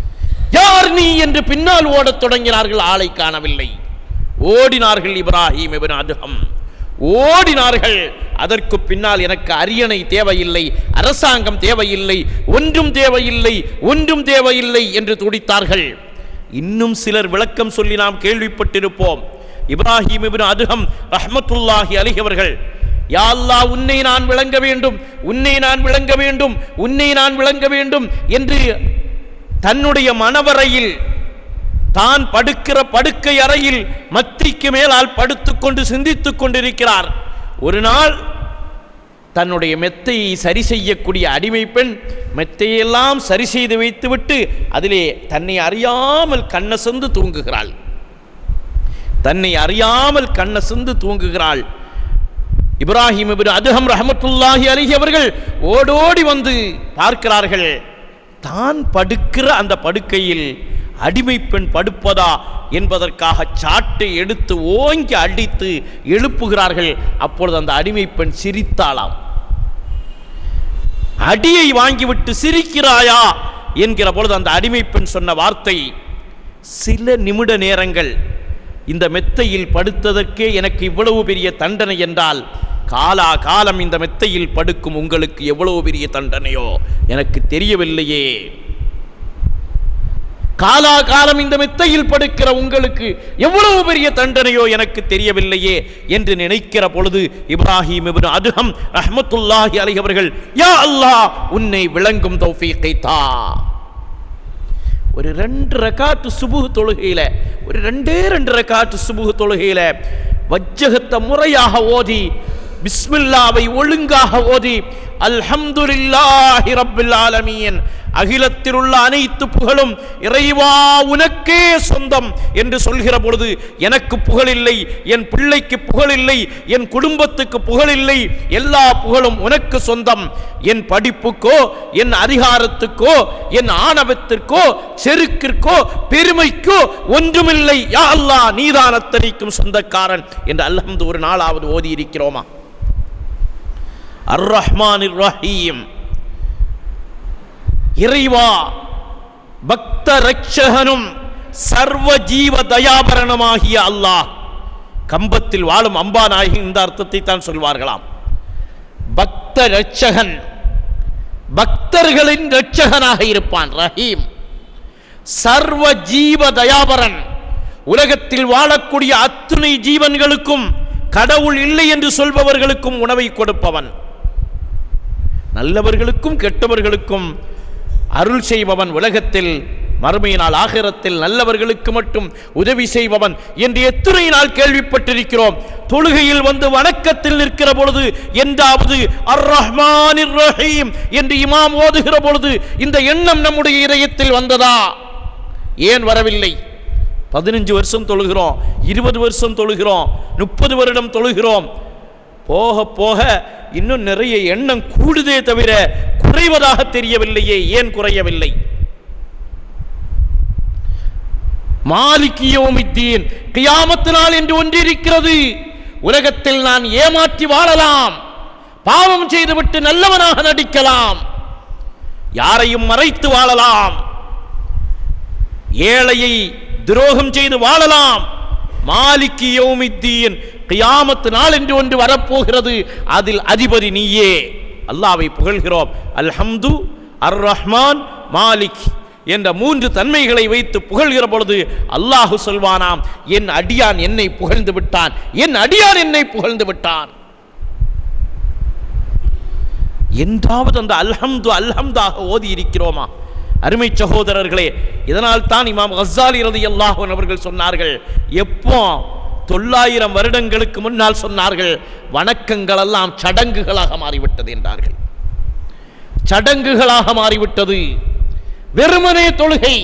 Speaker 1: யார் நீ என்று பின்னால் ஓடத் தொடங்கினார்கள் ஆளை காணவில்லை ஓடினார்கள் இப்ராஹிம் இப்னு அதுஹம் ஓடினார்கள் அதற்கு பின்னால் எனக்கு அரியணை தேவையில்லை அரசாங்கம் தேவையில்லை ஒன்றும் தேவையில்லை ஒன்றும் தேவையில்லை என்று துடித்தார்கள் இன்னும் சிலர் விளக்கம் சொல்லி நாம் கேள்விப்பட்டிருப்போம் இப்ராஹிம் இப்னு அதுஹம் ரஹ்மத்துல்லாஹி அலைஹி அவர்கள் யா அல்லாஹ் உன்னை நான் விளங்க வேண்டும் உன்னை நான் விளங்க வேண்டும் உன்னை நான் விளங்க வேண்டும் என்று தன்னுடைய மணவரையில் தான் படுக்கிற படுக்கை அறையில் மத்திக்கு மேலால் படுத்துக்கொண்டு சிந்தித்துக் கொண்டிருக்கிறார் ஒரு நாள் தன்னுடைய மெத்தையை சரி செய்யக்கூடிய அடிமை பெண் மெத்தையெல்லாம் சரி செய்து வைத்துவிட்டு அதிலே தன்னை அறியாமல் கண்ணசந்து தூங்குகிறாள் தன்னை அறியாமல் கண்ணசந்து தூங்குகிறாள் இப்ராஹிம் இப்னு அதுஹம் ரஹமத்துல்லாஹி அலைஹி அவர்கள் ஓடோடி வந்து பார்க்கிறார்கள் தான் படுக்கிற அந்த படுக்கையில் அடிமை பெண் படுப்பதா என்பதற்காக சாட்டை எடுத்து ஓங்கி அடித்து எழுப்புகிறார்கள் அப்பொழுது அந்த அடிமை பெண் சிரித்தாளாம் அடியை வாங்கிவிட்டு சிரிக்கிறாயா என்கிற பொழுது அந்த அடிமை பெண் சொன்ன வார்த்தை சில நிமிட நேரங்கள் இந்த மெத்தையில் படுத்ததற்கே எனக்கு இவ்வளவு பெரிய தண்டனை என்றால் காலா காலம் இந்த மெத்தையில் படுக்கும் உங்களுக்கு எவ்வளவு பெரிய தண்டனையோ எனக்கு தெரியவில்லையே காலா காலம் இந்த மெத்தையில் படுக்கிற உங்களுக்கு எவ்வளவு பெரிய தண்டனையோ எனக்கு தெரியவில்லையே என்று நினைக்கிற பொழுது இப்ராஹிம் இப்னு அதுஹம் ரஹ்மத்துல்லாஹி அலைஹி அவர்கள் யா அல்லாஹ் உன்னை விளங்கும் தௌஃபீக்கை தா ஒரு ரெண்டு ரகாத்து சுபுஹ் தொழுகையில ஒரு ரெண்டே ரெண்டு ரகாத்து சுபுஹ் தொழுகையில வஜ்ஜகத்தை முறையாக ஓதி பிஸ்மில்லாவை ஒழுங்காக ஓதி அல்ஹம்துலில்லாஹி ரப்பில் ஆலமீன் அகிலத்தில் உள்ள அனைத்து புகழும் இறைவா உனக்கே சொந்தம் என்று சொல்கிற பொழுது எனக்கு புகழில்லை என் பிள்ளைக்கு புகழில்லை என் குடும்பத்துக்கு புகழில்லை எல்லா புகழும் உனக்கு சொந்தம் என் படிப்புக்கோ என் அதிகாரத்துக்கோ என் ஆணவத்திற்கோ செருக்கிற்கோ பெருமைக்கோ ஒன்றுமில்லை யா அல்லாஹ் நீதான் அத்தனைக்கும் சொந்தக்காரன் என்று அல்ஹம்து ஒரு நாளாவது ஓதி இருக்கிறோமா அர் ரஹ்மான் ரஹீம் இறைவா பக்த ரட்சகனும் சர்வ ஜீவ தயாபரணமாகிய அல்லாஹ் கம்பத்தில் வாழும் அம்பா நாயகி இந்த அர்த்தத்தை தான் சொல்வார்களாம் பக்த ரட்சகன் பக்தர்களின் ரட்சகனாக இருப்பான் ரஹீம் சர்வ ஜீவ தயாபரன் உலகத்தில் வாழக்கூடிய அத்துணை ஜீவன்களுக்கும் கடவுள் இல்லை என்று சொல்பவர்களுக்கும் உணவை கொடுப்பவன் நல்லவர்களுக்கும் கெட்டவர்களுக்கும் அருள் செய்பவன் உலகத்தில் மறுமையினால் ஆகிரத்தில் நல்லவர்களுக்கு மட்டும் உதவி செய்பவன் என்று எத்தனை நாள் கேள்விப்பட்டிருக்கிறோம் தொழுகையில் வந்து வணக்கத்தில் நிற்கிற பொழுது என்றாவது அர் ரஹ்மான் ரஹீம் என்று இமாம் ஓதுகிற பொழுது இந்த எண்ணம் நம்முடைய இதயத்தில் வந்ததா ஏன் வரவில்லை பதினஞ்சு வருஷம் தொழுகிறோம் இருபது வருஷம் தொழுகிறோம் முப்பது வருடம் தொழுகிறோம் போக போக இன்னும் நிறைய எண்ணம் கூடுதே தவிர குறைவதாக தெரியவில்லையே ஏன் குறையவில்லை மாலிக்கியோமித்தீன் கியாமத்து நாள் என்று ஒன்றிருக்கிறது உலகத்தில் நான் ஏமாற்றி வாழலாம் பாவம் செய்துவிட்டு நல்லவனாக நடிக்கலாம் யாரையும் மறைத்து வாழலாம் ஏழையை துரோகம் செய்து வாழலாம் மாலிக்கு யௌமித்தீன் கியாமத்து நாள் என்று ஒன்று வரப்போகிறது அதில் அதிபதி நீயே அல்லாவை புகழ்கிறோம் அல்ஹம்து அர் ரஹ்மான் மாலிக் என்ற மூன்று தன்மைகளை வைத்து புகழ்கிற பொழுது அல்லாஹு சொல்வானாம் என் அடியான் என்னை புகழ்ந்து விட்டான் என் அடியான் என்னை புகழ்ந்து விட்டான் என்றாவது அந்த அல்ஹம்து அல்ஹம்தாக ஓதி இருக்கிறோமா அருமை சகோதரர்களே இதனால் தான் இமாம் கஸ்ஸாலி ரலியல்லாஹு அன்ஹு அவர்கள் சொன்னார்கள் எப்போ தொள்ளாயிரம் வருடங்களுக்கு முன்னால் சொன்னார்கள் வணக்கங்கள் எல்லாம் சடங்குகளாக மாறிவிட்டது என்றார்கள் சடங்குகளாக மாறிவிட்டது வெறுமனே தொழுகை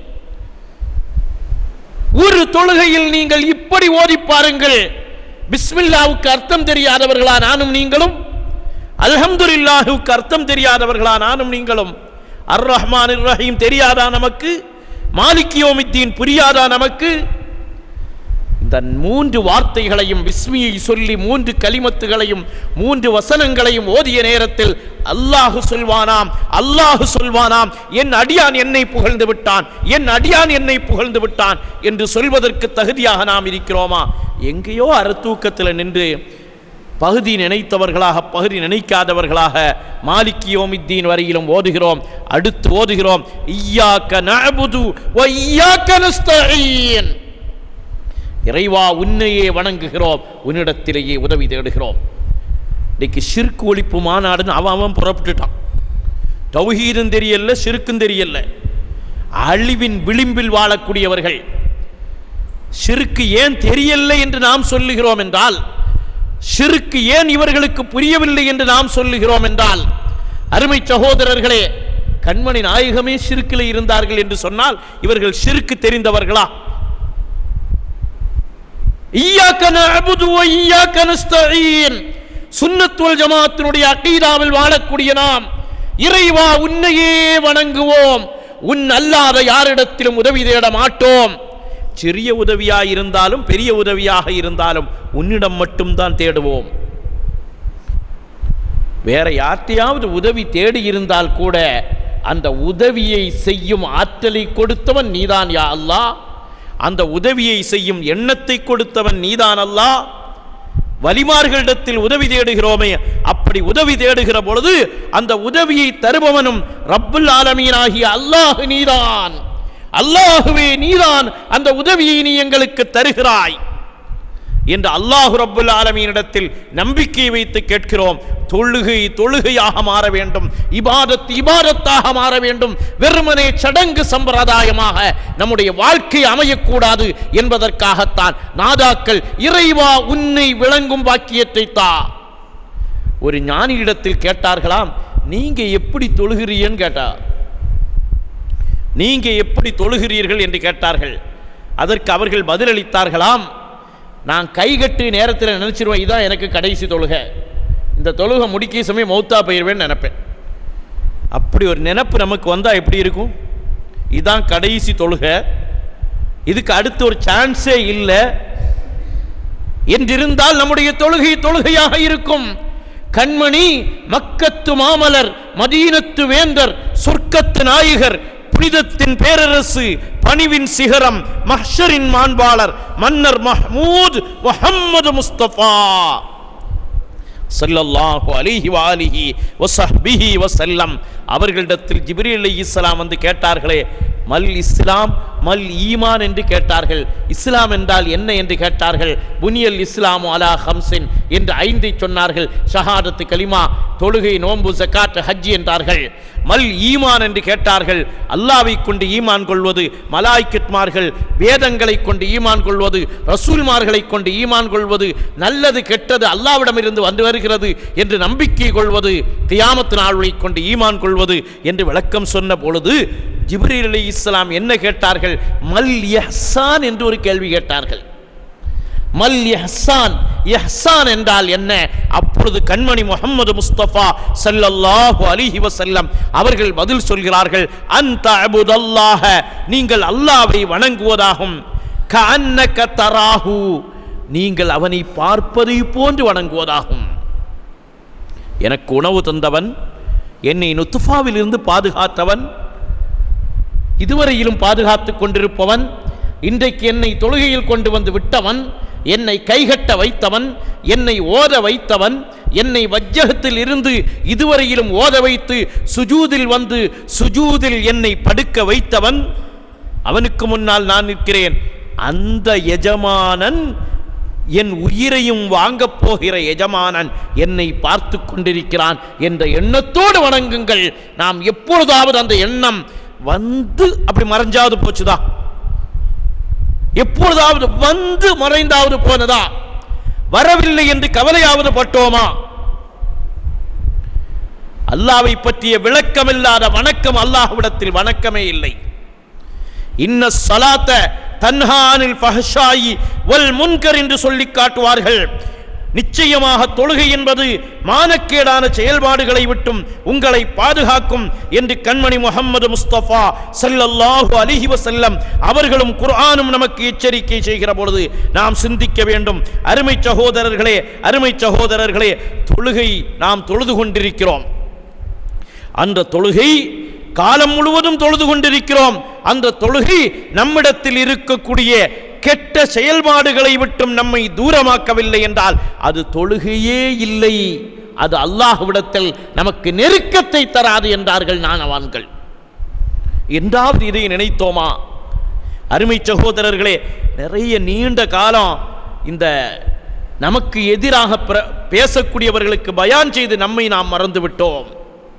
Speaker 1: ஒரு தொழுகையில் நீங்கள் இப்படி ஓதி பாருங்கள் பிஸ்மில்லாவுக்கு அர்த்தம் தெரியாதவர்களா நானும் நீங்களும் அல்ஹம்துலில்லாஹுக்கு அர்த்தம் தெரியாதவர்களா நானும் நீங்களும் அர் ரஹ்மான் ரஹீம் தெரியாதா நமக்கு மாலிக் யோமித்தீன் புரியாதா நமக்கு இந்த மூன்று வார்த்தைகளையும் விஸ்மியை சொல்லி மூன்று கலிமத்துகளையும் மூன்று வசனங்களையும் ஓதிய நேரத்தில் அல்லாஹு சொல்வானாம் அல்லாஹு சொல்வானாம் என் அடியான் என்னை புகழ்ந்து விட்டான் என் அடியான் என்னை புகழ்ந்து விட்டான் என்று சொல்வதற்கு தகுதியாக நாம் இருக்கிறோமா எங்கேயோ அறத்தூக்கத்தில் நின்று பகுதி நினைத்தவர்களாக பகுதி நினைக்காதவர்களாக மாலிக் யோமித்தீன் வரையிலும் ஓதுகிறோம் அடுத்து ஓதுகிறோம் இய்யாக்க நஅபுது வ இய்யாக்க நஸ்தஈன் இறைவா உன்னையே வணங்குகிறோம் உன்னிடத்திலேயே உதவி தேடுகிறோம் இன்னைக்கு ஷிர்க் ஒழிப்பு மாநாடுன்னு அவன் அவன் புறப்பட்டுட்டான் தௌஹீதும் தெரியல ஷிர்க்கும் தெரியல அழிவின் விளிம்பில் வாழக்கூடியவர்கள் ஷிருக்கு ஏன் தெரியல என்று நாம் சொல்லுகிறோம் என்றால் ஷிருக்கு ஏன் இவர்களுக்கு புரியவில்லை என்று நாம் சொல்லுகிறோம் என்றால் அருமை சகோதரர்களே கண்மணி நாயகமே ஷிருக்கில் இருந்தார்கள் என்று சொன்னால் இவர்கள் ஷிருக்கு தெரிந்தவர்களா ஈயாக்க நஅபுது வ ஈயாக்க நஸ்தஈன் சுன்னத் வல் ஜமாத்தினுடைய அகீதாவில் வாழக்கூடிய நாம் இறைவா உன்னையே வணங்குவோம் உன் அல்லாத யாரிடத்திலும் உதவி தேட மாட்டோம் சிறிய உதவியாக இருந்தாலும் பெரிய உதவியாக இருந்தாலும் உன்னிடம் மட்டும்தான் தேடுவோம் வேற யார்ட்டையாவது உதவி தேடி இருந்தால் கூட அந்த உதவியை செய்யும் ஆற்றலை கொடுத்தவன் நீதான் யா அல்லாஹ் அந்த உதவியை செய்யும் எண்ணத்தை கொடுத்தவன் நீதான் அல்லாஹ் வலிமார்களிடத்தில் உதவி தேடுகிறோமே அப்படி உதவி தேடுகிற பொழுது அந்த உதவியை தருபவனும் ரப்புல் ஆலமீனாகிய அல்லாஹ் நீதான் அல்லாஹுவே நீதான் அந்த உதவியை நீ எங்களுக்கு தருகிறாய் என்று அல்லாஹு ரப்புல் ஆலமீனிடத்தில் நம்பிக்கை வைத்து கேட்கிறோம் தொழுகை தொழுகையாக மாற வேண்டும் இபாதத் இபாதத்தாக மாற வேண்டும் வெறுமனே சடங்கு சம்பிரதாயமாக நம்முடைய வாழ்க்கை அமையக்கூடாது என்பதற்காகத்தான் நாதாக்கள் இறைவா உன்னை விளங்கும் வாக்கியத்தை தா ஒரு ஞானியிடத்தில் கேட்டார்களாம் நீங்க எப்படி தொழுகிறீன்னு கேட்டா நீங்க எப்படி தொழுகிறீர்கள் என்று கேட்டார்கள் அதற்கு அவர்கள் பதிலளித்தார்களாம் நான் கைகட்டு நேரத்தில் நினைச்சிருவேன் இதான் எனக்கு கடைசி தொழுகை இந்த தொழுகை முடிக்க சமயம் மௌத்தா போயிருவேன்னு நினைப்பேன் அப்படி ஒரு நினைப்பு நமக்கு வந்தால் எப்படி இருக்கும் இதான் கடைசி தொழுகை இதுக்கு அடுத்து ஒரு சான்ஸே இல்லை என்றிருந்தால் நம்முடைய தொழுகை தொழுகையாக இருக்கும் கண்மணி மக்கத்து மாமலர் மதீனத்து வேந்தர் சொர்க்கத்து நாயகர் புனிதத்தின் பேரரசு பணிவின் சிகரம் மஹ்ஷரின் மாண்பாளர் மன்னர் மஹ்மூத் முஹம்மது முஸ்தபா ஸல்லல்லாஹு அலைஹி வாலிஹி வஸஹ்பிஹி வஸல்லம் அவர்களிடத்தில் ஜிப்ரீல் அலைஹிஸ்ஸலாம் வந்து கேட்டார்களே மல் இஸ்லாம் மல் ஈமான் என்று கேட்டார்கள் இஸ்லாம் என்றால் என்ன என்று கேட்டார்கள் புனியல் இஸ்லாமு அலா ஹம்சின் என்று ஐந்தை சொன்னார்கள் ஷஹாதத்து கலிமா தொழுகை நோன்பு ஜக்காத் ஹஜ் என்றார்கள் மல் ஈமான் என்று கேட்டார்கள் அல்லாவை கொண்டு ஈமான் கொள்வது மலாய்க்கத்மார்கள் வேதங்களை கொண்டு ஈமான் கொள்வது ரசூல்மார்களை கொண்டு ஈமான் கொள்வது நல்லது கெட்டது அல்லாவிடமிருந்து வந்து வருகிறது என்று நம்பிக்கை கொள்வது கியாமத்து நாளை கொண்டு ஈமான் கொள்வது என்று விளக்கம் சொன்ன பொழுது ஜிப்ரீல் அலி இஸ்லாம் என்ன கேட்டார்கள் மல் யஹ்சான் என்று ஒரு கேள்வி கேட்டார்கள் மல் யஹ்சான் யஹ்சான் என்றால் என்ன அப்பொழுது கண்மணி முகமது முஸ்தபா ஸல்லல்லாஹு அலைஹி வஸல்லம் அவர்கள் பதில் சொல்கிறார்கள் அந்த அபுதல்லாஹ நீங்கள் அல்லாவை வணங்குவதாகும் கஅன்னக தராஹு நீங்கள் அவனை பார்ப்பதை போன்று வணங்குவதாகும் எனக்கு உணவு தந்தவன் என்னை நுத்துஃபாவில் இருந்து பாதுகாத்தவன் இதுவரையிலும் பாதுகாத்துக் கொண்டிருப்பவன் இன்றைக்கு என்னை தொழுகையில் கொண்டு வந்து விட்டவன் என்னை கைகட்ட வைத்தவன் என்னை ஓத வைத்தவன் என்னை வஜ்ஜகத்தில் இருந்து இதுவரையிலும் ஓத வைத்து சுஜூதில் வந்து சுஜூதில் என்னை படுக்க வைத்தவன் அவனுக்கு முன்னால் நான் நிற்கிறேன் அந்த எஜமானன் என் உயிரையும் வாங்கப் போகிற எஜமானன் என்னை பார்த்து கொண்டிருக்கிறான் என்ற எண்ணத்தோடு வணங்குங்கள் நாம் எப்பொழுதாவது அந்த எண்ணம் வந்து அப்படி மறைஞ்சாவது போச்சுதா எப்பொழுதாவது வந்து மறைந்தாவது போனதா வரவில்லை என்று கவலையாவது பட்டோமா அல்லாவை பற்றிய விளக்கமில்லாத வணக்கம் அல்லாஹ்விடத்தில் வணக்கமே இல்லை இன்ன சலாத்த தன்ஹானில் ஃபஹஷாயி வல் முன்கர் என்று சொல்லி காட்டுவார்கள் நிச்சயமாக தொழுகை என்பது மானக்கேடான செயல்பாடுகளை விட்டும் உங்களை பாதுகாக்கும் என்று கண்மணி முகமது முஸ்தபா ஸல்லல்லாஹு அலைஹி வஸல்லம் அவர்களும் குர்ஆனும் நமக்கு எச்சரிக்கை செய்கிற பொழுது நாம் சிந்திக்க வேண்டும் அருமை சகோதரர்களே அருமை சகோதரர்களே தொழுகை நாம் தொழுது கொண்டிருக்கிறோம் அந்த தொழுகை காலம் முழுவதும் தொழுது கொண்டிருக்கிறோம் அந்த தொழுகை நம்மிடத்தில் இருக்கக்கூடிய கெட்ட செயல்பாடுகளை விட்டும் நம்மை தூரமாக்கவில்லை என்றால் அது தொழுகையே இல்லை அது அல்லாஹ்விடத்தில் நமக்கு நெருக்கத்தை தராது என்றார்கள் நானவான்கள் என்றாவது இதை நினைத்தோமா அருமை சகோதரர்களே நிறைய நீண்ட காலம் இந்த நமக்கு எதிராக பிர- பேசக்கூடியவர்களுக்கு பயான் செய்து நம்மை நாம் மறந்து விட்டோம்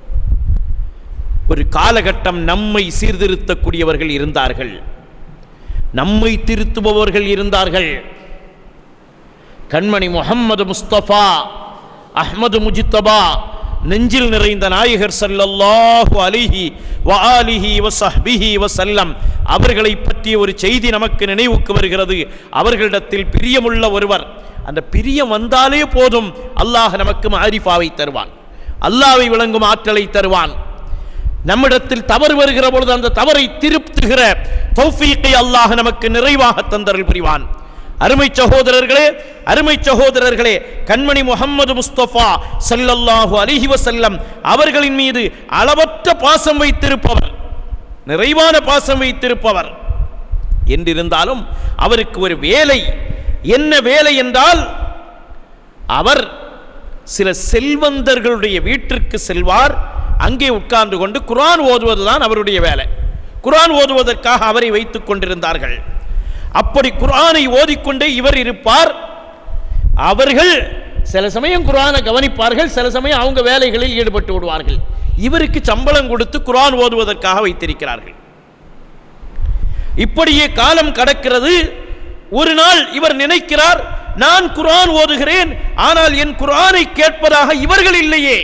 Speaker 1: ஒரு காலகட்டம் நம்மை சீர்திருத்தக்கூடியவர்கள் இருந்தார்கள் நம்மை திருத்துபவர்கள் இருந்தார்கள் கண்மணி முஹம்மது முஸ்தபா அஹ்மது முஜித்தபா நெஞ்சில் நிறைந்த நாயகர் ஸல்லல்லாஹு அலைஹி வஆலிஹி வஸஹ்பிஹி வஸல்லம் அவர்களை பற்றிய ஒரு செய்தி நமக்கு நினைவுக்கு வருகிறது அவர்களிடத்தில் பிரியமுள்ள ஒருவர் அந்த பிரியம் வந்தாலே போதும் அல்லாஹ் நமக்கு மாரிஃபாவை தருவான் அல்லாஹ்வை விளங்கும் ஆற்றலை தருவான் நம்மிடத்தில் தவறு வருகிற பொழுது அந்த தவறை திருப்துகிற தௌஃபீக்கை அல்லாஹ் நமக்கு நிறைவாக தந்தருள் புரிவான் அருமை சகோதரர்களே அருமை சகோதரர்களே கண்மணி முகம்மது முஸ்தபா ஸல்லல்லாஹு அலைஹி வஸல்லம் அவர்களின் மீது அளவற்ற பாசம் வைத்திருப்பவர் நிறைவான பாசம் வைத்திருப்பவர் என்றிருந்தாலும் அவருக்கு ஒரு வேலை என்ன வேலை என்றால் அவர் சில செல்வந்தர்களுடைய வீட்டிற்கு செல்வார் அங்கே உட்கார்ந்து கொண்டு குர்ஆன் ஓதுவதுதான் அவருடைய வேலை குர்ஆன் ஓதுவதற்காக அவரை வைத்துக் கொண்டிருந்தார்கள் அப்படி குர்ஆனை ஓதிக்கொண்டே இவர் இருப்பார் அவர்கள் சில சமயம் குர்ஆனை கவனிப்பார்கள் சில சமயம் அவங்க வேலைகளில் ஈடுபட்டு விடுவார்கள் இவருக்கு சம்பளம் கொடுத்து குர்ஆன் ஓதுவதற்காக வைத்திருக்கிறார்கள் இப்படியே காலம் கடக்கிறது ஒரு நாள் இவர் நினைக்கிறார் நான் குர்ஆன் ஓதுகிறேன் ஆனால் என் குர்ஆனை கேட்பதாக இவர்கள் இல்லையே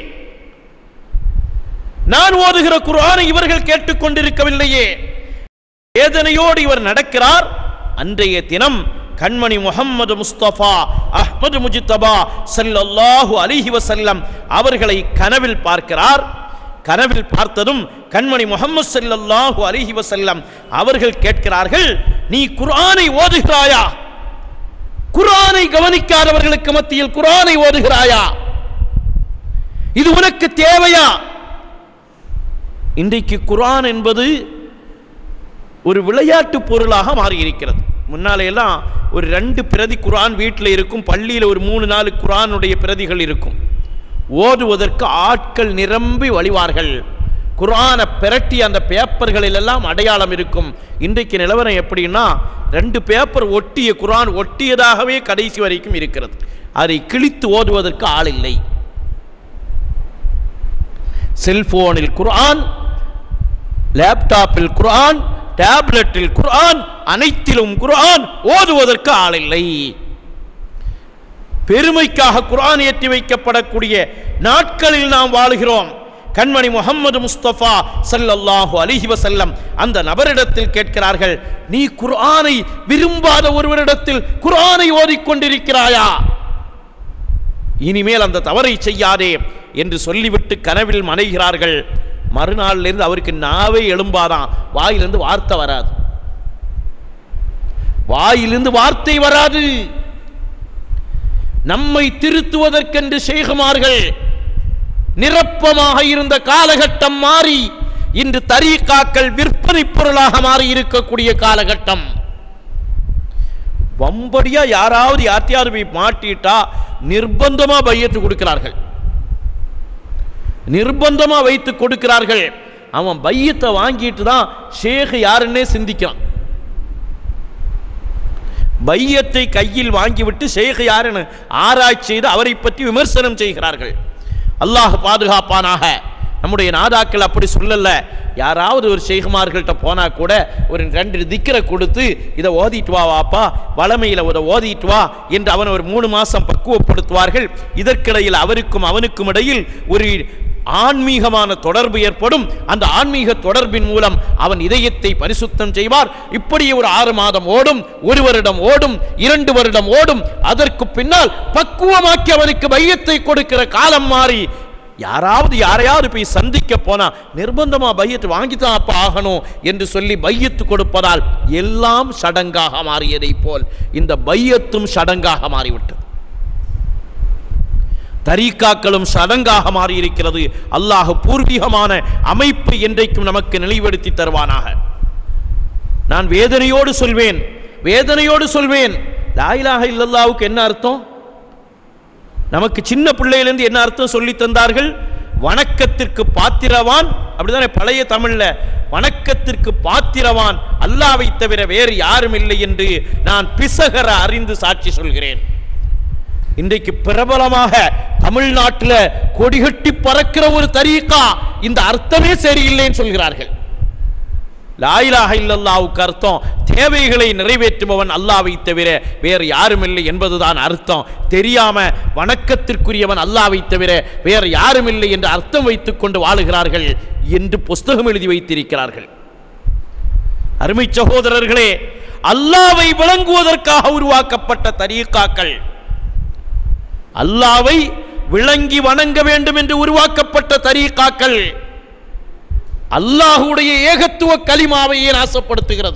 Speaker 1: நான் ஓதுகிற குர்ஆனை இவர்கள் கேட்டுக்கொண்டிருக்கவில்லையே வேதனையோடு இவர் நடக்கிறார் அன்றைய தினம் கண்மணி முகம்மது முஸ்தபா அஹ்மது முஜித்தபா ஸல்லல்லாஹு அலைஹி வஸல்லம் அவர்களை கனவில் பார்க்கிறார் கனவில் பார்த்ததும் கண்மணி முகம்மது ஸல்லல்லாஹு அலைஹி வஸல்லம் அவர்கள் கேட்கிறார்கள் நீ குர்ஆனை ஓதுகிறாயா குர்ஆனை கவனிக்காதவர்களுக்கு மத்தியில் குர்ஆனை ஓதுகிறாயா இது உனக்கு தேவையா இன்றைக்கு குர்ஆன் என்பது ஒரு விளையாட்டு பொருளாக மாறியிருக்கிறது முன்னாலே எல்லாம் ஒரு ரெண்டு பிரதி குர்ஆன் வீட்டில் இருக்கும் பள்ளியில் ஒரு மூணு நாலு குர்ஆனுடைய பிரதிகள் இருக்கும் ஓதுவதற்கு ஆட்கள் நிரம்பி வழிவார்கள் குர்ஆனை பிரட்டி அந்த பேப்பர்களில் எல்லாம் அடையாளம் இருக்கும் இன்றைக்கு நிலவரம் எப்படின்னா ரெண்டு பேப்பர் ஒட்டிய குர்ஆன் ஒட்டியதாகவே கடைசி வரைக்கும் இருக்கிறது அதை கிழித்து ஓதுவதற்கு ஆள் இல்லை செல்போனில் குர்ஆன் லேப்டாப்பில் குர்ஆன் டேப்லெட்டில் குர்ஆன் அனைத்திலும் குர்ஆன் ஓதுவதற்கு ஆளில்லை பெருமைக்காக குர்ஆன் ஏற்றி வைக்கப்படக்கூடிய நாட்களில் நாம் வாழுகிறோம் கண்மணி முகம்மது முஸ்தபா ஸல்லல்லாஹு அலைஹி வஸல்லம் அந்த நபரிடத்தில் கேட்கிறார்கள் நீ குர்ஆனை விரும்பாத ஒருவரிடத்தில் குர்ஆனை ஓதிக்கொண்டிருக்கிறாயா இனிமேல் அந்த தவறை செய்யாதே என்று சொல்லிவிட்டு கனவில் மனைகிறார்கள் மறுநாள்ல இருந்து அவருக்கு நாவே எழும்பாதான் வாயிலிருந்து வார்த்தை வராது வாயிலிருந்து வார்த்தை வராது நம்மை திருத்துவதற்கென்று செய்குமார்கள் நிரப்பமாக இருந்த காலகட்டம் மாறி இன்று தரீக்காக்கள் விற்பனை பொருளாக மாறி இருக்கக்கூடிய காலகட்டம் வம்படியா யாராவது யார்த்தையாவது போய் மாட்டிட்டா நிர்பந்தமா பையத்து கொடுக்கிறார்கள் நிர்பந்தமா வைத்து கொடுக்கிறார்கள் அவன் பையத்தை வாங்கிட்டு தான் ஷேக் யாருன்னே சிந்திக்கிறான் பையத்தை கையில் வாங்கிவிட்டு ஷேக் யாருன்னு ஆராய்ச்சி செய்து அவரை பற்றி விமர்சனம் செய்கிறார்கள் அல்லாஹ் பாதுகாப்பானாக நம்முடைய நாதாக்கள் அப்படி சொல்லல யாராவது ஒரு ஷேகுமார்கள்ட்ட போனா கூட ஒரு ரெண்டு திக்கரை கொடுத்து இதை ஓதிட்டு வா வாப்பா வளமையில் இதை ஓதிட்டு வா என்று அவன் ஒரு மூணு மாசம் பக்குவப்படுத்துவார்கள் இதற்கிடையில் அவருக்கும் அவனுக்கும் இடையில் ஒரு ஆன்மீகமான தொடர்பு ஏற்படும் அந்த ஆன்மீக தொடர்பின் மூலம் அவன் இதயத்தை பரிசுத்தம் செய்வார் இப்படி ஒரு ஆறு மாதம் ஓடும் ஒரு வருடம் ஓடும் இரண்டு வருடம் ஓடும் அதற்கு பின்னால் பக்குவமாக்கி அவனுக்கு பையத்தை கொடுக்கிற காலம் மாறி யாராவது யாரையாவது போய் சந்திக்க போனா நிர்பந்தமா பையத்து வாங்கித்தான் அப்ப ஆகணும் என்று சொல்லி பையத்து கொடுப்பதால் எல்லாம் சடங்காக மாறியதை போல் இந்த பையத்தும் சடங்காக மாறிவிட்டது தரீக்காக்களும் சடங்காக மாறியிருக்கிறது அல்லாஹ் பூர்வீகமான அமைப்பு என்றைக்கும் நமக்கு நினைவுபடுத்தி தருவானாக நான் வேதனையோடு சொல்வேன் வேதனையோடு சொல்வேன் லாயிலாக இல்லல்லாவுக்கு என்ன அர்த்தம் நமக்கு சின்ன பிள்ளையிலிருந்து என்ன அர்த்தம் சொல்லி தந்தார்கள் வணக்கத்திற்கு பாத்திரவான் அப்படிதானே பழைய தமிழ்ல வணக்கத்திற்கு பாத்திரவான் அல்லாவை தவிர வேறு யாரும் இல்லை என்று நான் பிசகர அறிந்து சாட்சி சொல்கிறேன் இன்றைக்கு பிரபலமாக தமிழ்நாட்டில் கொடிகட்டி பறக்கிற ஒரு தரீக்கா இந்த அர்த்தமே சரியில்லைன்னு சொல்கிறார்கள் லாயிலாக இல்லல்லாவுக்கு அர்த்தம் தேவைகளை நிறைவேற்றுபவன் அல்லாவை தவிர வேறு யாரும் இல்லை என்பதுதான் அர்த்தம் தெரியாம வணக்கத்திற்குரியவன் அல்லாவை தவிர வேறு யாரும் இல்லை என்று அர்த்தம் வைத்துக் கொண்டு வாழுகிறார்கள் என்று புஸ்தகம் எழுதி வைத்திருக்கிறார்கள் அருமை சகோதரர்களே அல்லாவை விளங்குவதற்காக உருவாக்கப்பட்ட தரீக்காக்கள் அல்லாவை விளங்கி வணங்க வேண்டும் என்று உருவாக்கப்பட்ட தரீக்காக்கள் அல்லாஹுடைய ஏகத்துவ கலிமாவை ஏன் ஆசைப்படுத்துகிறது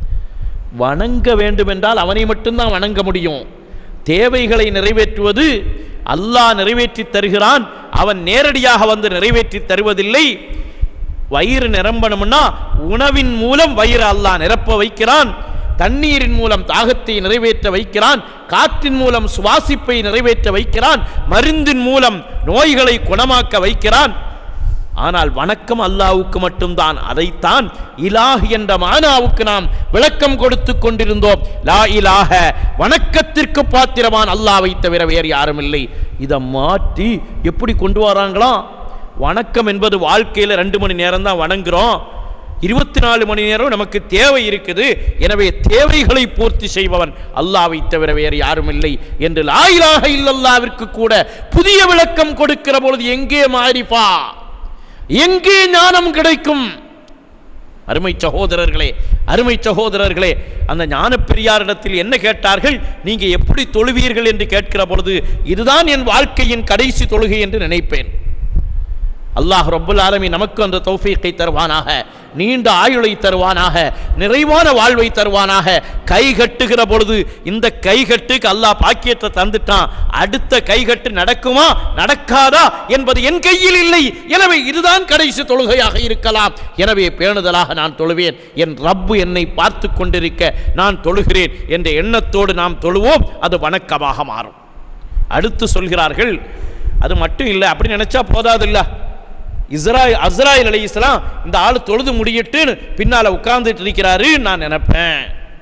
Speaker 1: வணங்க வேண்டும் என்றால் அவனை மட்டும்தான் வணங்க முடியும் தேவைகளை நிறைவேற்றுவது அல்லாஹ் நிறைவேற்றி தருகிறான் அவன் நேரடியாக வந்து நிறைவேற்றி தருவதில்லை வயிறு நிரம்பணும்னா உணவின் மூலம் வயிறு அல்லாஹ் நிரப்ப வைக்கிறான் தண்ணீரின் மூலம் தாகத்தை நிறைவேற்ற வைக்கிறான் காற்றின் மூலம் சுவாசிப்பை நிறைவேற்ற வைக்கிறான் மருந்தின் மூலம் நோய்களை குணமாக்க வைக்கிறான் ஆனால் வணக்கம் அல்லாவுக்கு மட்டும்தான் அதைத்தான் இலாஹ் என்ற மானாவுக்கு நாம் விளக்கம் கொடுத்து கொண்டிருந்தோம் லா இலாஹ வணக்கத்திற்கு பாத்திரமான அல்லாவை தவிர வேறு யாரும் இல்லை இதை மாற்றி எப்படி கொண்டு வராங்களாம் வணக்கம் என்பது வாழ்க்கையில் ரெண்டு மணி நேரம் தான் வணங்குறோம் இருபத்தி நாலு மணி நேரம் நமக்கு தேவை இருக்குது எனவே தேவைகளை பூர்த்தி செய்பவன் அல்லாவை தவிர வேறு யாரும் இல்லை என்று லாயிலாக இல்லல்லாவிற்கு கூட புதிய விளக்கம் கொடுக்கிற பொழுது எங்கே மாறிப்பா எங்கே ஞானம் கிடைக்கும் அருமை சகோதரர்களே அருமை சகோதரர்களே அந்த ஞான பெரியாரிடத்தில் என்ன கேட்டார்கள் நீங்க எப்படி தொழுவீர்கள் என்று கேட்கிற பொழுது இதுதான் என் வாழ்க்கையின் கடைசி தொழுகை என்று நினைப்பேன் அல்லாஹ் ரப்புல் ஆலமீன் நமக்கு அந்த தௌஃபீக்கை தருவானாக நீண்ட ஆயுளை தருவானாக நிறைவான வாழ்வை தருவானாக கை கட்டுகிற பொழுது இந்த கைகட்டுக்கு அல்லாஹ் பாக்கியத்தை தந்துட்டான் அடுத்த கைகட்டு நடக்குமா நடக்காதா என்பது என் கையில் இல்லை எனவே இதுதான் கடைசி தொழுகையாக இருக்கலாம் எனவே பேணுதலாக நான் தொழுவேன் என் ரப்பு என்னை பார்த்து கொண்டிருக்க நான் தொழுகிறேன் என்ற எண்ணத்தோடு நாம் தொழுவோம் அது வணக்கமாக மாறும் அடுத்து சொல்கிறார்கள் அது மட்டும் இல்லை அப்படி நினைச்சா போதாது இஸ்ராய் அஸ்ராயில் அலி இஸ்லாம் இந்த ஆள் தொழுது முடியிட்டு பின்னால உட்கார்ந்துட்டு இருக்கிறாரு நான் நினைப்பேன்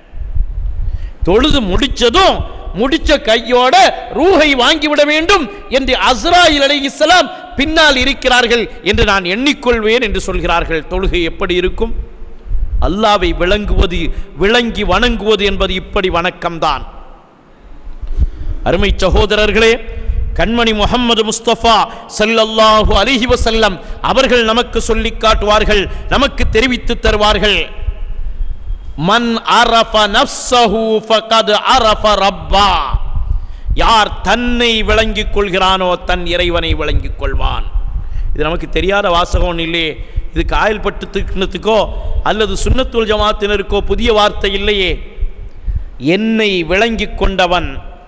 Speaker 1: தொழுது முடிச்சதும் முடிச்ச கையோட ரூஹை வாங்கிவிட வேண்டும் என்று அஸ்ராயில் அலி இஸ்லாம் பின்னால் இருக்கிறார்கள் என்று நான் எண்ணிக்கொள்வேன் என்று சொல்கிறார்கள் தொழுகை எப்படி இருக்கும் அல்லாவை விளங்குவது விளங்கி வணங்குவது என்பது இப்படி வணக்கம்தான் அருமை சகோதரர்களே கண்மணி முகமது முஸ்தபா ஸல்லல்லாஹு அலைஹி வஸல்லம் அவர்கள் நமக்கு சொல்லிக் காட்டுவார்கள் நமக்கு தெரிவித்து தருவார்கள் மன் அரஃப நஃப்ஸஹு ஃபகத் அரஃப ரப்பா யார் தன்னை விளங்கிக் கொள்கிறானோ தன் இறைவனை விளங்கிக் கொள்வான் இது நமக்கு தெரியாத வாசகம் இல்லையே இது காயல் பட்டு திட்டத்துக்கோ அல்லது சுன்னத்துல் ஜமாத்தினருக்கோ புதிய வார்த்தை இல்லையே என்னை விளங்கிக் கொண்டவன்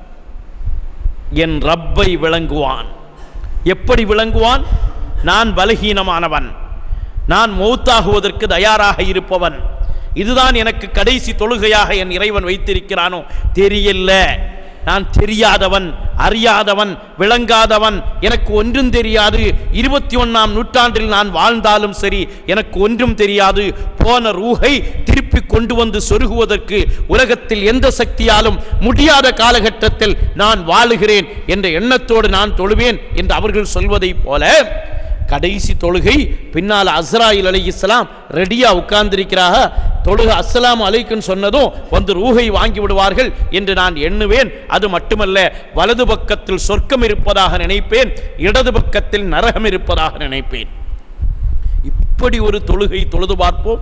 Speaker 1: என் ரப்பை விளங்குவான் எப்படி விளங்குவான் நான் பலகீனமானவன் நான் மௌத்தாகுவதற்கு தயாராக இருப்பவன் இதுதான் எனக்கு கடைசி தொழுகையாக என் இறைவன் வைத்திருக்கிறானோ தெரியல நான் தெரியாதவன் அறியாதவன் விளங்காதவன் எனக்கு ஒன்றும் தெரியாது இருபத்தி ஒன்றாம் நூற்றாண்டில் நான் வாழ்ந்தாலும் சரி எனக்கு ஒன்றும் தெரியாது போன ரூஹை திருப்பி கொண்டு வந்து சொருகுவதற்கு உலகத்தில் எந்த சக்தியாலும் முடியாத காலகட்டத்தில் நான் வாழுகிறேன் என்ற எண்ணத்தோடு நான் தொழுவேன் என்று அவர்கள் சொல்வதைப் போல கடைசி தொழுகை பின்னால் அஸ்ராயில் அலைஹிஸ்ஸலாம் ரெடியா உட்கார்ந்திருக்கிறாக தொழுக அஸ்ஸலாமு அலைக்குன்னு சொன்னதும் வந்து ரூஹை வாங்கி விடுவார்கள் என்று நான் எண்ணுவேன் அது மட்டுமல்ல வலது பக்கத்தில் சொர்க்கம் இருப்பதாக நினைப்பேன் இடது பக்கத்தில் நரகம் இருப்பதாக நினைப்பேன் இப்படி ஒரு தொழுகை தொழுது பார்ப்போம்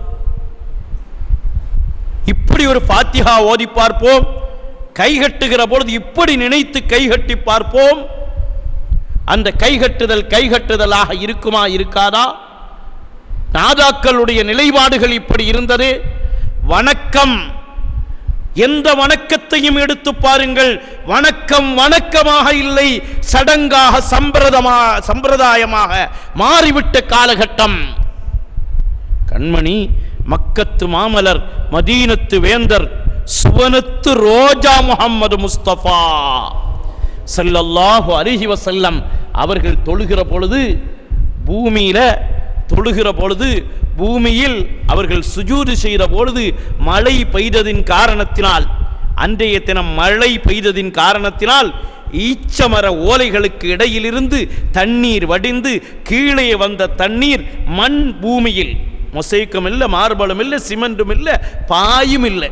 Speaker 1: இப்படி ஒரு பாத்திஹா ஓதி பார்ப்போம் கைகட்டுகிற பொழுது இப்படி நினைத்து கைகட்டி பார்ப்போம் அந்த கைகட்டுதல் கைகட்டுதலாக இருக்குமா இருக்காதா நாதாக்களுடைய நிலைப்பாடுகள் இப்படி இருந்தது வணக்கம் எந்த வணக்கத்தையும் எடுத்து பாருங்கள் வணக்கம் வணக்கமாக இல்லை சடங்காக சம்பிரதமா சம்பிரதாயமாக மாறிவிட்ட காலகட்டம் கண்மணி மக்கத்து மாமலர் மதீனத்து வேந்தர் சுவனத்து ரோஜா முகம்மது முஸ்தபா ஸல்லல்லாஹு அலைஹி வஸல்லம் அவர்கள் தொழுகிற பொழுது பூமியில தொழுகிற பொழுது பூமியில் அவர்கள் சுஜூது செய்த பொழுது மழை பெய்ததின் காரணத்தினால் அன்றைய தினம் மழை பெய்ததின் காரணத்தினால் ஈச்சமர ஓலைகளுக்கு இடையிலிருந்து தண்ணீர் வடிந்து கீழே வந்த தண்ணீர் மண் பூமியில் மொசைக்கும் இல்லை மார்பலும் இல்லை சிமெண்டும் இல்லை பாயும் இல்லை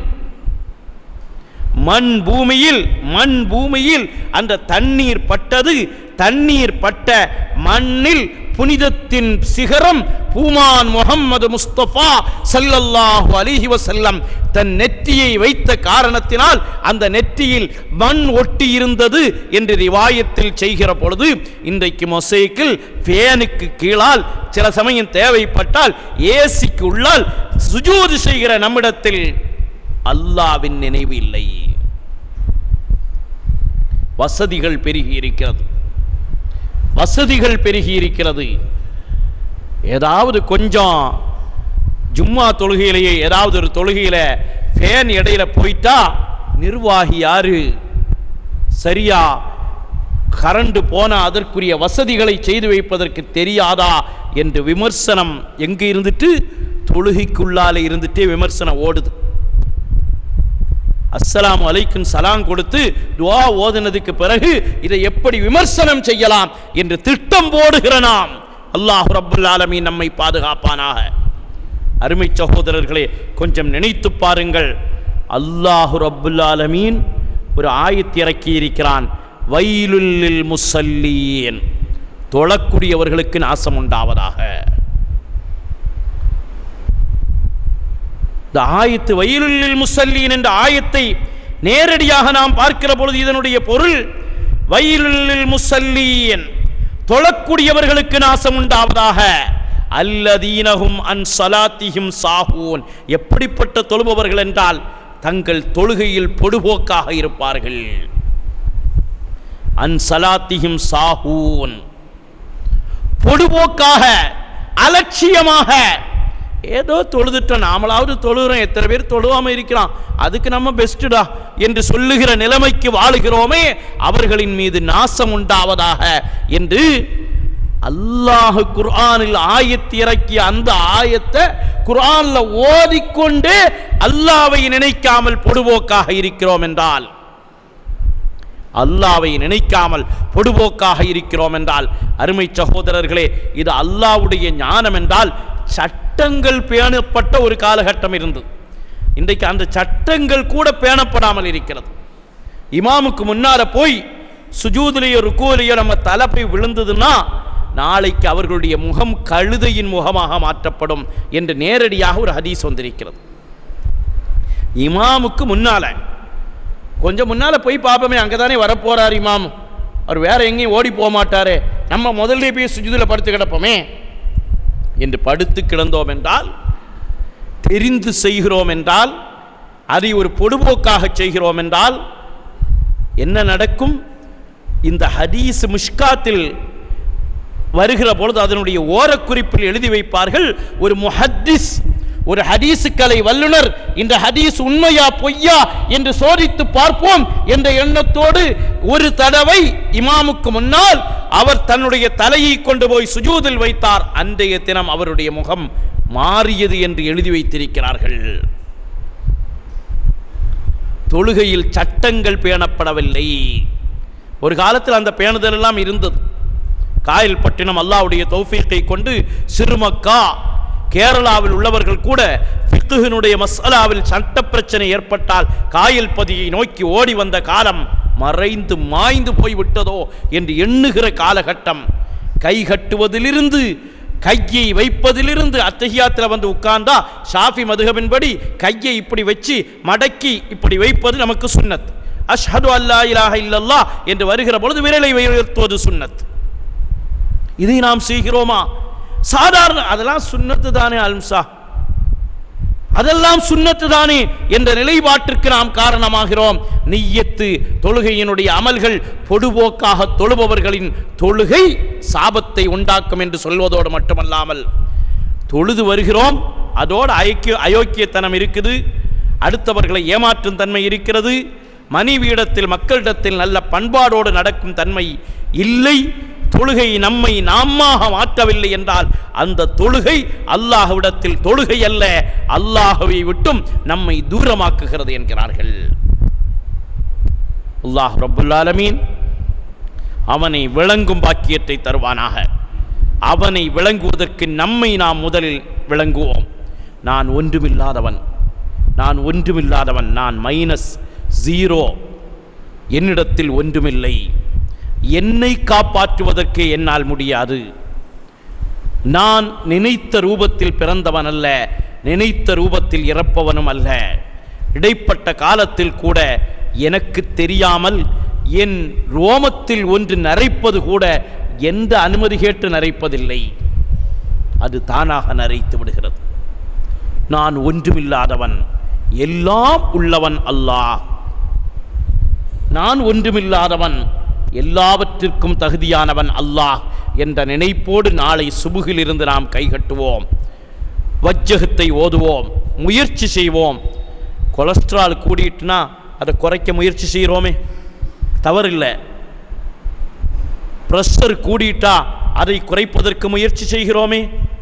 Speaker 1: மண் பூமியில் மண் பூமியில் அந்த தண்ணீர் பட்டது தண்ணீர் பட்ட மண்ணில் புனிதத்தின் சிகரம் பூமான் முகம்மது முஸ்தபா ஸல்லல்லாஹு அலைஹி வஸல்லம் தன் நெற்றியை வைத்த காரணத்தினால் அந்த நெற்றியில் மண் ஒட்டி இருந்தது என்று ரிவாயத்தில் செய்கிற பொழுது இன்றைக்கு மொசைக்கில் ஃபேனுக்கு கீழால் சில சமயம் தேவைப்பட்டால் ஏசிக்கு உள்ளால் சுஜூது செய்கிற நம்மிடத்தில் அல்லாவின் நினைவு இல்லை வசதிகள் பெருகி இருக்கிறது வசதிகள் பெருகி இருக்கிறது ஏதாவது கொஞ்சம் ஜும்மா தொழுகையிலேயே ஏதாவது ஒரு தொழுகையில ஃபேன் இடையில போயிட்டா நிர்வாகி யாரு சரியா கரண்ட் போன அதற்குரிய வசதிகளை செய்து வைப்பதற்கு தெரியாதா என்று விமர்சனம் எங்க இருந்துட்டு தொழுகைக்குள்ளால இருந்துட்டே விமர்சனம் ஓடுது அஸ்ஸலாமு அலைக்கும் சலாம் கொடுத்து துஆ ஓதுனதுக்கு பிறகு இதை எப்படி விமர்சனம் செய்யலாம் என்று திட்டம் போடுகிற நாம் அல்லாஹ் ரப்புல் ஆலமீன் நம்மை பாதுகாப்பானாக அருமை சகோதரர்களே கொஞ்சம் நினைத்து பாருங்கள் அல்லாஹு ரப்புல் ஆலமீன் ஒரு ஆயத்து இறக்கி இருக்கிறான் வயலுல்லில் முசல்லீன் தொழக்கூடியவர்களுக்கு நாசம் உண்டாவதாக இந்த ஆயத்து வயலுல்லில் முசல்லீன் என்ற ஆயத்தை நேரடியாக நாம் பார்க்கிற பொழுது இதனுடைய பொருள் வயலுல்லில் முசல்லீன் தொழக்கூடியவர்களுக்கு நாசம் உண்டாவதாக அல்லதீனஹும் அன் சலாத்திஹிம் சாஹூன் எப்படிப்பட்ட தொழுபவர்கள் என்றால் தங்கள் தொழுகையில் பொடுபோக்காக இருப்பார்கள் அன் சலாத்திஹிம் சாஹூன் பொடுபோக்காக அலட்சியமாக ஏதோ தொழுதுட்டோம் நாமளாவது தொழுகிறோம் எத்தனை பேர் தொழுவாம இருக்கிறான் அதுக்கு நம்ம பெஸ்ட்டுடா என்று சொல்லுகிற நிலைமைக்கு வாழுகிறோமே அவர்களின் மீது நாசம் உண்டாவதாக என்று அல்லாஹ் குர்ஆனில் ஆயத்து இறக்கிய அந்த ஆயத்தை குர்ஆன்ல ஓதிக்கொண்டு அல்லாவை நினைக்காமல் பொடுபோக்காக இருக்கிறோம் என்றால் அல்லாவை நினைக்காமல் பொடுபோக்காக இருக்கிறோம் என்றால் அருமை சகோதரர்களே இது அல்லாவுடைய ஞானம் என்றால் சட்டங்கள் பேணப்பட்ட ஒரு காலகட்டம் இருந்தது இன்றைக்கு அந்த சட்டங்கள் கூட பேணப்படாமல் இருக்கிறது இமாமுக்கு முன்னால போய் சுஜூதிலேயோ ருக்கோலையோ நம்ம தலைப்பை விழுந்ததுன்னா நாளைக்கு அவர்களுடைய முகம் கழுதையின் முகமாக மாற்றப்படும் என்று நேரடியாக ஒரு ஹதீஸ் வந்திருக்கிறது இமாமுக்கு முன்னால கொஞ்சம் முன்னால போய் பார்ப்போமே அங்கே தானே வரப்போறார் இமாம் அவர் வேற எங்கேயும் ஓடி போக மாட்டாரே நம்ம முதல்ல போய் சுஜுதில் படுத்து கிடப்போமே என்று படுத்து கிடந்தோம் என்றால் தெரிந்து செய்கிறோம் என்றால் அதை ஒரு பொடுபோக்காக செய்கிறோம் என்றால் என்ன நடக்கும் இந்த ஹதீஸ் முஷ்காத்தில் வருகிற பொழுது அதனுடைய ஓரக்குறிப்பில் எழுதி வைப்பார்கள் ஒரு முஹத்திஸ் ஒரு ஹதீஸ் கலை வல்லுனர் இந்த ஹதீஸ் உண்மையா பொய்யா என்று சோதித்து பார்ப்போம் என்ற எண்ணத்தோடு ஒரு தடவை இமாமுக்கு முன்னால் அவர் தன்னுடைய தலையை கொண்டு போய் சுஜூதில் வைத்தார் அன்றைய தினம் அவருடைய முகம் மாறியது என்று எழுதி வைத்திருக்கிறார்கள் தொழுகையில் சட்டங்கள் பேணப்படவில்லை ஒரு காலத்தில் அந்த பேணுதல் எல்லாம் இருந்தது காயல்பட்டினம் அல்லாஹ்வுடைய தௌஃபீக்கை கொண்டு சிறுமக்கா கேரளாவில் உள்ளவர்கள் கூட ஃபிக்குஹினுடைய மசாலாவில் சட்ட பிரச்சனை ஏற்பட்டால் காயல் பதியை நோக்கி ஓடி வந்த காலம் மறைந்து மாய்ந்து போய் விட்டதோ என்று எண்ணுகிற காலகட்டம் கை கட்டுவதிலிருந்து கையை வைப்பதிலிருந்து அத்தஹியாத்தில் வந்து உட்கார்ந்தா ஷாஃபி மதுகபின்படி கையை இப்படி வச்சு மடக்கி இப்படி வைப்பது நமக்கு சுன்னத் அஷ்ஹது அல்லா இலாஹ இல்லல்லாஹ் என்று வருகிற பொழுது விரலை உயர்த்துவது சுன்னத் இதை நாம் செய்கிறோமா சாதாரண அதெல்லாம் சுன்னத்து தானே அல்ம்சா அதெல்லாம் சுன்னத்து தானே என்ற நிலைப்பாட்டிற்கு நாம் காரணமாகிறோம் நிய்யத்து தொழுகையினுடைய அமல்கள் பொடுபோக்காக தொழுபவர்களின் தொழுகை சாபத்தை உண்டாக்கும் என்று சொல்வதோடு மட்டுமல்லாமல் தொழுது வருகிறோம் அதோடு ஐக்கிய அயோக்கியத்தனம் இருக்குது அடுத்தவர்களை ஏமாற்றும் தன்மை இருக்கிறது மனைவியிடத்தில் மக்களிடத்தில் நல்ல பண்பாடோடு நடக்கும் தன்மை இல்லை தொழுகை நம்மை நாமாக மாற்றவில்லை என்றால் அந்த தொழுகை அல்லாஹ்விடத்தில் தொழுகை அல்ல அல்லாஹ்வை விட்டும் நம்மை தூரமாக்குகிறது என்கிறார்கள் அல்லாஹ் ரப்புல் ஆலமீன் அவனை விளங்கும் பாக்கியத்தை தருவானாக அவனை விளங்குவதற்கு நம்மை நாம் முதலில் விளங்குவோம் நான் ஒன்றுமில்லாதவன் நான் ஒன்றுமில்லாதவன் நான் மைனஸ் ஜீரோ என்னிடத்தில் ஒன்றுமில்லை என்னை காப்பாற்றுவதற்கு என்னால் முடியாது நான் நினைத்த ரூபத்தில் பிறந்தவன் அல்ல நினைத்த ரூபத்தில் இறப்பவனும் அல்ல இடைப்பட்ட காலத்தில் கூட எனக்கு தெரியாமல் என் ரோமத்தில் ஒன்று நரைப்பது கூட எந்த அனுமதி கேட்டு நரைப்பதில்லை அது தானாக நரைத்து விடுகிறது நான் ஒன்றுமில்லாதவன் எல்லாம் உள்ளவன் அல்லாஹ் நான் ஒன்றுமில்லாதவன் எல்லாவற்றிற்கும் தகுதியானவன் அல்லாஹ் என்ற நினைப்போடு நாளை சுபுகிலிருந்து நாம் கைகட்டுவோம் வஜ்ஜகத்தை ஓதுவோம் முயற்சி செய்வோம் கொலஸ்ட்ரால் கூடிட்டுனா அதை குறைக்க முயற்சி செய்கிறோமே தவறில்லை ப்ரெஷர் கூடிட்டா அதை குறைப்பதற்கு முயற்சி செய்கிறோமே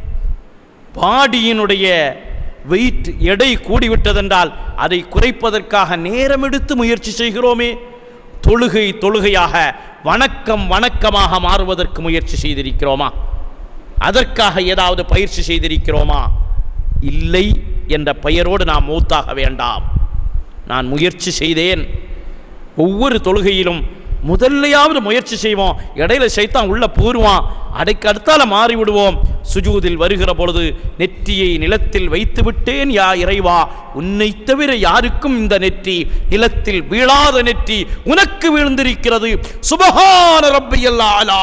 Speaker 1: பாடியினுடைய வெயிட் எடை கூடிவிட்டதென்றால் அதை குறைப்பதற்காக நேரம் எடுத்து முயற்சி செய்கிறோமே தொழுகை தொழுகையாக வணக்கம் வணக்கமாக மாறுவதற்கு முயற்சி செய்திருக்கிறோமா அதற்காக ஏதாவது பயிற்சி செய்திருக்கிறோமா இல்லை என்ற பெயரோடு நாம் மூத்தாக வேண்டாம் நான் முயற்சி செய்தேன் ஒவ்வொரு தொழுகையிலும் முதல்லையாவது முயற்சி செய்வோம் இடையில சைத்தான் உள்ள பூருவான் அடைக்கு அடுத்தால மாறி விடுவோம் சுஜூதில் வருகிற பொழுது நெற்றியை நிலத்தில் வைத்து விட்டேன் யா இறைவா உன்னை தவிர யாருக்கும் இந்த நெற்றி நிலத்தில் வீழாத நெற்றி உனக்கு வீழ்ந்திருக்கிறது சுபஹான ரப்பியல் ஆலா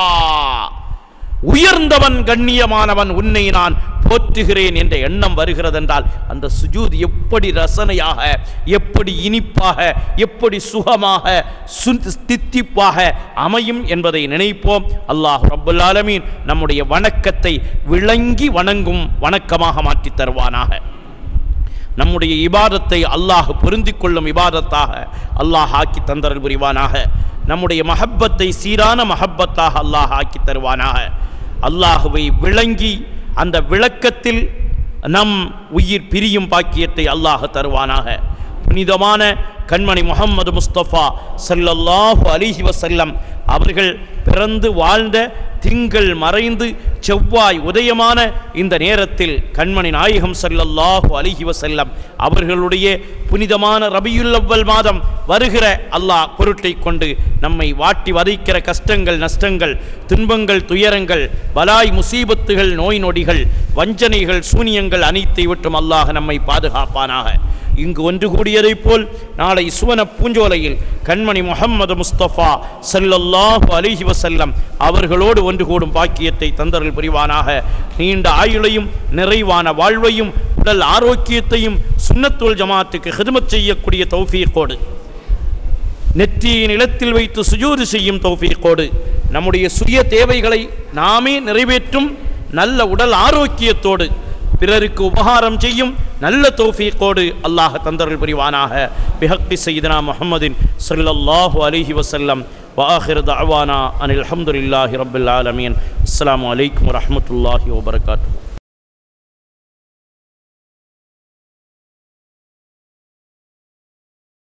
Speaker 1: உயர்ந்தவன் கண்ணியமானவன் உன்னை நான் போற்றுகிறேன் என்ற எண்ணம் வருகிறதென்றால் அந்த சுஜூத் எப்படி ரசனையாக எப்படி இனிப்பாக எப்படி சுகமாக சு- தித்திப்பாக அமையும் என்பதை நினைப்போம் அல்லாஹ் ரப்புல் ஆலமீன் நம்முடைய வணக்கத்தை விளங்கி வணங்கும் வணக்கமாக மாற்றித் தருவானாக நம்முடைய இபாதத்தை அல்லாஹ் பொருந்திக் கொள்ளும் இபாதத்தாக அல்லாஹ் ஆக்கி தந்தரல் புரிவானாக நம்முடைய மஹப்பத்தை சீரான மஹப்பத்தாக அல்லாஹ் ஆக்கி தருவானாக அல்லாஹுவை விளங்கி அந்த விளக்கத்தில் நம் உயிர் பிரியும் பாக்கியத்தை அல்லாஹ் தருவானாக புனிதமான கண்மணி முகம்மது முஸ்தபா ஸல்லல்லாஹு அலிஹி வஸல்லம் அவர்கள் பிறந்து வாழ்ந்த திங்கள் மறைந்து செவ்வாய் உதயமான இந்த நேரத்தில் கண்மணி நாயகம் ஸல்லல்லாஹு அலிஹி வஸல்லம் அவர்களுடைய புனிதமான ரபியுல் அவ்வல் மாதம் வருகிற அல்லாஹ் பொருட்டை கொண்டு நம்மை வாட்டி வதைக்கிற கஷ்டங்கள் நஷ்டங்கள் துன்பங்கள் துயரங்கள் பலாய் முசீபத்துகள் நோய் நொடிகள் வஞ்சனைகள் சூனியங்கள் அனைத்தை விட்டும் அல்லாஹ் நம்மை பாதுகாப்பானாக இங்கு ஒன்று கூடியதைப் போல் நாளை சுவன பூஞ்சோலையில் கண்மணி முஹம்மது முஸ்தபா ஸல்லல்லாஹு அலைஹி வஸல்லம் அவர்களோடு ஒன்று கூடும் பாக்கியத்தை தந்தர்கள் புரிவானாக நீண்ட ஆயுளையும் நிறைவான வாழ்வையும் உடல் ஆரோக்கியத்தையும் சுன்னத்துல் ஜமாத்துக்கு ஹிதமத் செய்யக்கூடிய தௌஃபீக்கோடு நெற்றியை நிலத்தில் வைத்து சுஜூது செய்யும் தௌஃபீக்கோடு நம்முடைய சுய தேவைகளை நாமே நிறைவேற்றும் நல்ல உடல் ஆரோக்கியத்தோடு பிறருக்கு உபகாரம் செய்யும் நல்ல தௌஃபீக்கோடு அல்லாஹ் தந்தர்கள் புரிவானாக பிஹக்கி செய்தனா முஹம்மதின் ஸல்லல்லாஹு அலைஹி வஸல்லம் وآخر دعوانا أن الحمد لله رب العالمين السلام عليكم ورحمة الله وبركاته